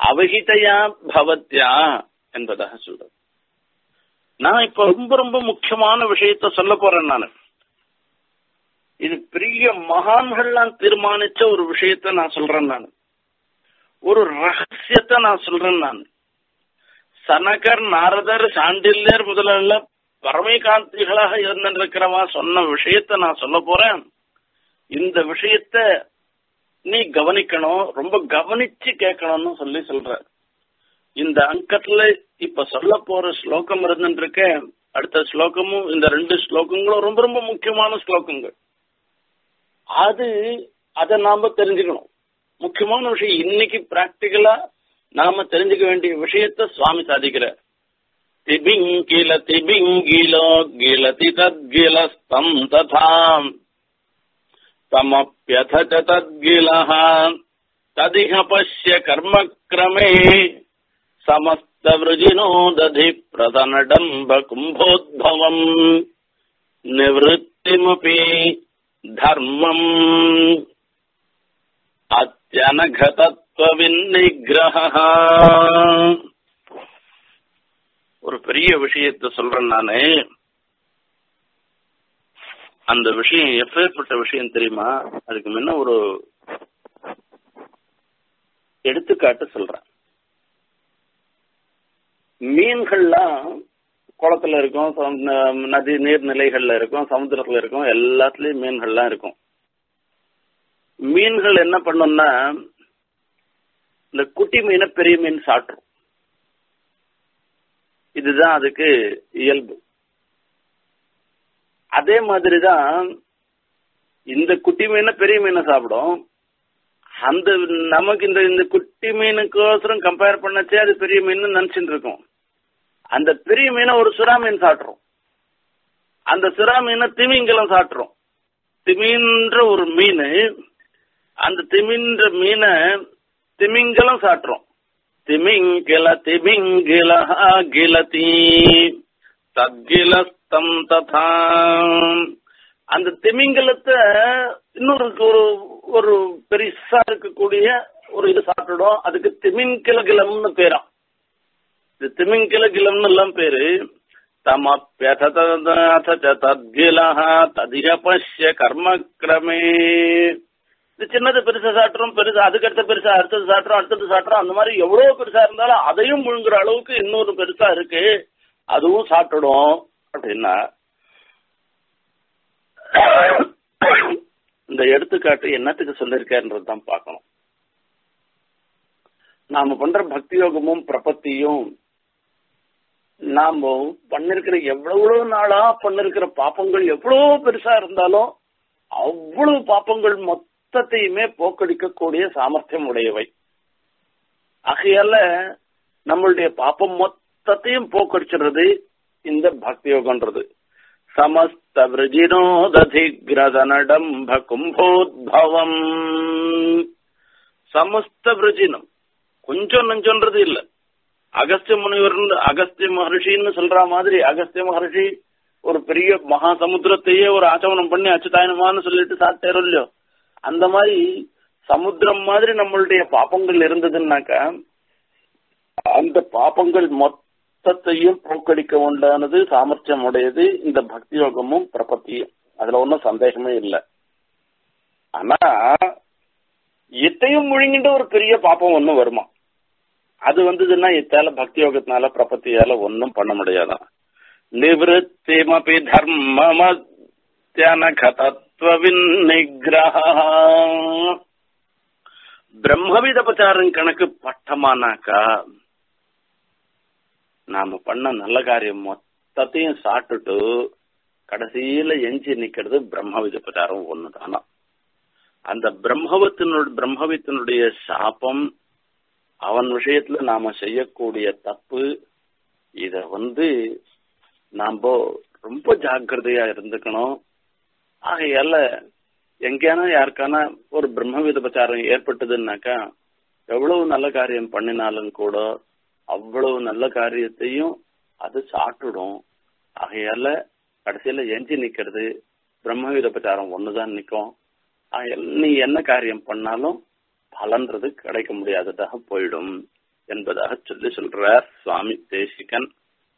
A: அவகிதையா பவத்யா என்பதாக சொல்றது நான் இப்ப ரொம்ப ரொம்ப முக்கியமான விஷயத்த சொல்ல போறேன் நான் இது பெரிய மகான்கள்லாம் தீர்மானிச்ச ஒரு விஷயத்த நான் சொல்றேன் நான் ஒரு ரகசியத்தை நான் சொல்றேன் நான் சனகர் நாரதர் சாண்டில்யர் முதல்ல பரமேகாந்திகளாக இருந்திருக்கிறவா சொன்ன விஷயத்த நான் சொல்ல போறேன் இந்த விஷயத்த நீ கவனிக்கணும் ரொம்ப கவனிச்சு கேட்கணும்னு சொல்லி சொல்ற இந்த அங்கத்துல இப்ப சொல்ல போற ஸ்லோகம் இருந்துருக்க அடுத்த ஸ்லோகமும் இந்த ரெண்டு ஸ்லோகங்களும் ரொம்ப ரொம்ப முக்கியமான ஸ்லோகங்கள் அது அதை நாம தெரிஞ்சுக்கணும் முக்கியமான விஷயம் இன்னைக்கு பிராக்டிக்கலா நாம தெரிஞ்சுக்க வேண்டிய விஷயத்த சுவாமி சாதிக்கிறார் திபிங்கில திபிங்கிலோ கிலதி தத்கிலஸ்தம் ததாம் தமப்யத ச தத்கிலः ததிஹ பश्य கர்மக்ரமே समस्तवृजिनो दधि प्रतनडम्ब कुम्भोद्भवम् निवृत्तिमपि धर्मम् அத்தியனகதத்துவவின்னிகிரக ஒரு பெரிய விஷயத்தை சொல்றேன் நானு அந்த விஷயம் எப்பேற்பட்ட விஷயம் தெரியுமா அதுக்கு முன்ன ஒரு எடுத்துக்காட்டு சொல்றேன் மீன்கள்லாம் குளத்துல இருக்கும் சம- நதி நீர்நிலைகள்ல இருக்கும் சமுத்திரத்துல இருக்கும் எல்லாத்துலயும் மீன்கள்லாம் இருக்கும் மீன்கள் என்ன பண்ணும்னா இந்த குட்டி மீனை பெரிய மீன் சாப்பிட்ரும் இதுதான் அதுக்கு இயல்பு அதே மாதிரிதான் இந்த குட்டி மீனை பெரிய மீனை சாப்பிடும் அந்த நமக்கு இந்த இந்த குட்டி மீனுக்கோசரம் கம்பேர் பண்ணச்சே அது பெரிய மீன் நினைச்சிட்டு இருக்கோம் அந்த பெரிய மீனை ஒரு சுறா மீன் சாப்பிட்றோம் அந்த சுறா மீனை திமிங்கலம் சாப்பிட்றோம் திமின்ற ஒரு மீன் அந்த திமின்ற மீனை திமிங்கலம் சாப்பிட்றோம் திமிங்கில திமிங்கில கிலதி தத்கிலஸ்தம் ததா அந்த திமிங்கலத்தை இன்னொரு ஒரு ஒரு பெருசா இருக்கக்கூடிய ஒரு இது சாப்பிட்டுடும் அதுக்கு திமிங்கிலகிலம்னு பேராம் இது திமிங்கிலகிலம்னு எல்லாம் பேரு தமப்பியதகிலஹ ததிக பஷ்ய கர்மக்கிரமே இது சின்னது பெருசா சாப்பிட்றோம் பெருசா அதுக்கு அடுத்த பெருசா அடுத்தது சாப்பிட்றோம் அடுத்தது சாப்பிட்றோம் அந்த மாதிரி எவ்வளவு பெருசா இருந்தாலும் அதையும் முழுங்குற அளவுக்கு இன்னொரு பெருசா இருக்கு அதுவும் சாப்பிட்டுடும் அப்படின்னா இந்த எடுத்துக்காட்டு என்னத்துக்கு சொல்லியிருக்காருன்றது தான் பார்க்கணும் நாம பண்ற பக்தி யோகமும் பிரபத்தியும் நாம பண்ணிருக்கிற எவ்வளவு நாளா பண்ணிருக்கிற பாப்பங்கள் எவ்வளவு பெருசா இருந்தாலும் அவ்வளவு பாப்பங்கள் மொத்தத்தையுமே போக்கடிக்கக்கூடிய சாமர்த்தியம் உடையவை ஆகையால நம்மளுடைய பாப்பம் மொத்தத்தையும் போக்கடிச்சிடுறது இந்த பக்தி யோகன்றது சமஸ்த விரஜினோததிகிரதனடம்ப கும்போத்பவம் சமஸ்த விரஜினம் கொஞ்சம் நஞ்சன்றது இல்ல அகஸ்திய முனிவர் அகஸ்திய மகர்ஷின்னு சொல்ற மாதிரி அகஸ்திய மகர்ஷி ஒரு பெரிய மகா சமுத்திரத்தையே ஒரு ஆச்சமனம் பண்ணி அச்சுதாயனமான்னு சொல்லிட்டு சாப்பிட்டாரோ இல்லையோ அந்த மாதிரி சமுத்திரம் மாதிரி நம்மளுடைய பாப்பங்கள் இருந்ததுன்னாக்கா அந்த பாப்பங்கள் மொத்தத்தையும் போக்கடிக்க உண்டானது சாமர்த்தியம் உடையது இந்த பக்தி யோகமும் பிரபத்தியும் அதுல ஒன்றும் சந்தேகமே இல்லை ஆனா இத்தையும் முழுங்கிட்டு ஒரு பெரிய பாப்பம் ஒன்றும் வருமா அது வந்ததுன்னா இத்தால பக்தி யோகத்தினால பிரபத்தியால ஒன்றும் பண்ண முடியாதான் நிவத்திமபி தர்மமத்யனகதத்வவின் நிகிரக பிரம்மவித பிரச்சாரம் கணக்கு பட்டமானாக்கா நாம பண்ண நல்ல காரியம் மொத்தத்தையும் சாப்பிட்டுட்டு கடைசியில எஞ்சி நிக்கிறது பிரம்மவித பிரச்சாரம் ஒண்ணுதானா அந்த பிரம்மவத்தினுடைய பிரம்மவித்தினுடைய சாபம் அவன் விஷயத்துல நாம செய்யக்கூடிய தப்பு இத வந்து நாம ரொம்ப ஜாக்கிரதையா இருந்துக்கணும் ஆகையால எங்கேனா யாருக்கான ஒரு பிரம்மவித பிரச்சாரம் ஏற்பட்டதுன்னாக்கா எவ்வளவு நல்ல காரியம் பண்ணினாலும் கூட அவ்வளவு நல்ல காரியத்தையும் அது சாப்பிட்டுடும் ஆகையால கடைசியில எஞ்சி நிக்கிறது பிரம்மவித பிரச்சாரம் ஒண்ணுதான் நிக்கும் ஆகையால நீ என்ன காரியம் பண்ணாலும் பலன்றது கிடைக்க முடியாததாக போயிடும் என்பதாக சொல்லி சொல்றார் சுவாமி தேசிகன்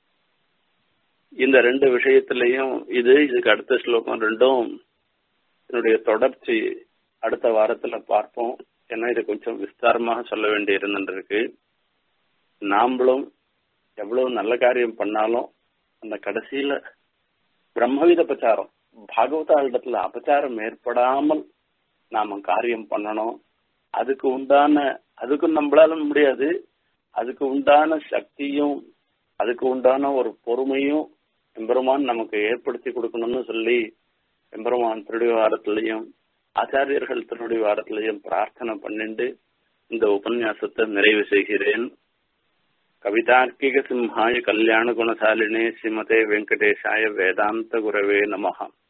A: இந்த ரெண்டு விஷயத்திலையும் இது இதுக்கு அடுத்த ஸ்லோகம் ரெண்டும் என்னுடைய தொடர்ச்சி அடுத்த வாரத்துல பார்ப்போம் ஏன்னா இது கொஞ்சம் விஸ்தாரமாக சொல்ல வேண்டி இருந்துருக்கு நாமளும் எவ்வளவு நல்ல காரியம் பண்ணாலும் அந்த கடைசியில பிரம்மவித பிரச்சாரம் பாகவதாளிடத்துல அபச்சாரம் ஏற்படாமல் நாம காரியம் பண்ணணும் அதுக்கு உண்டான அதுக்கும் நம்மளால முடியாது அதுக்கு உண்டான சக்தியும் அதுக்கு உண்டான ஒரு பொறுமையும் எம்பெருமான் நமக்கு ஏற்படுத்தி கொடுக்கணும்னு சொல்லி எம்பெருமான் திருடி வாரத்திலையும் ஆச்சாரியர்கள் திருடி வாரத்திலையும் பிரார்த்தனை பண்ணிட்டு இந்த உபன்யாசத்தை நிறைவு செய்கிறேன் கவிதார்க்கிக சிம்ஹாய கல்யாண குணசாலினே ஸ்ரீமதே வெங்கடேஷாய வேதாந்த குரவே நமகா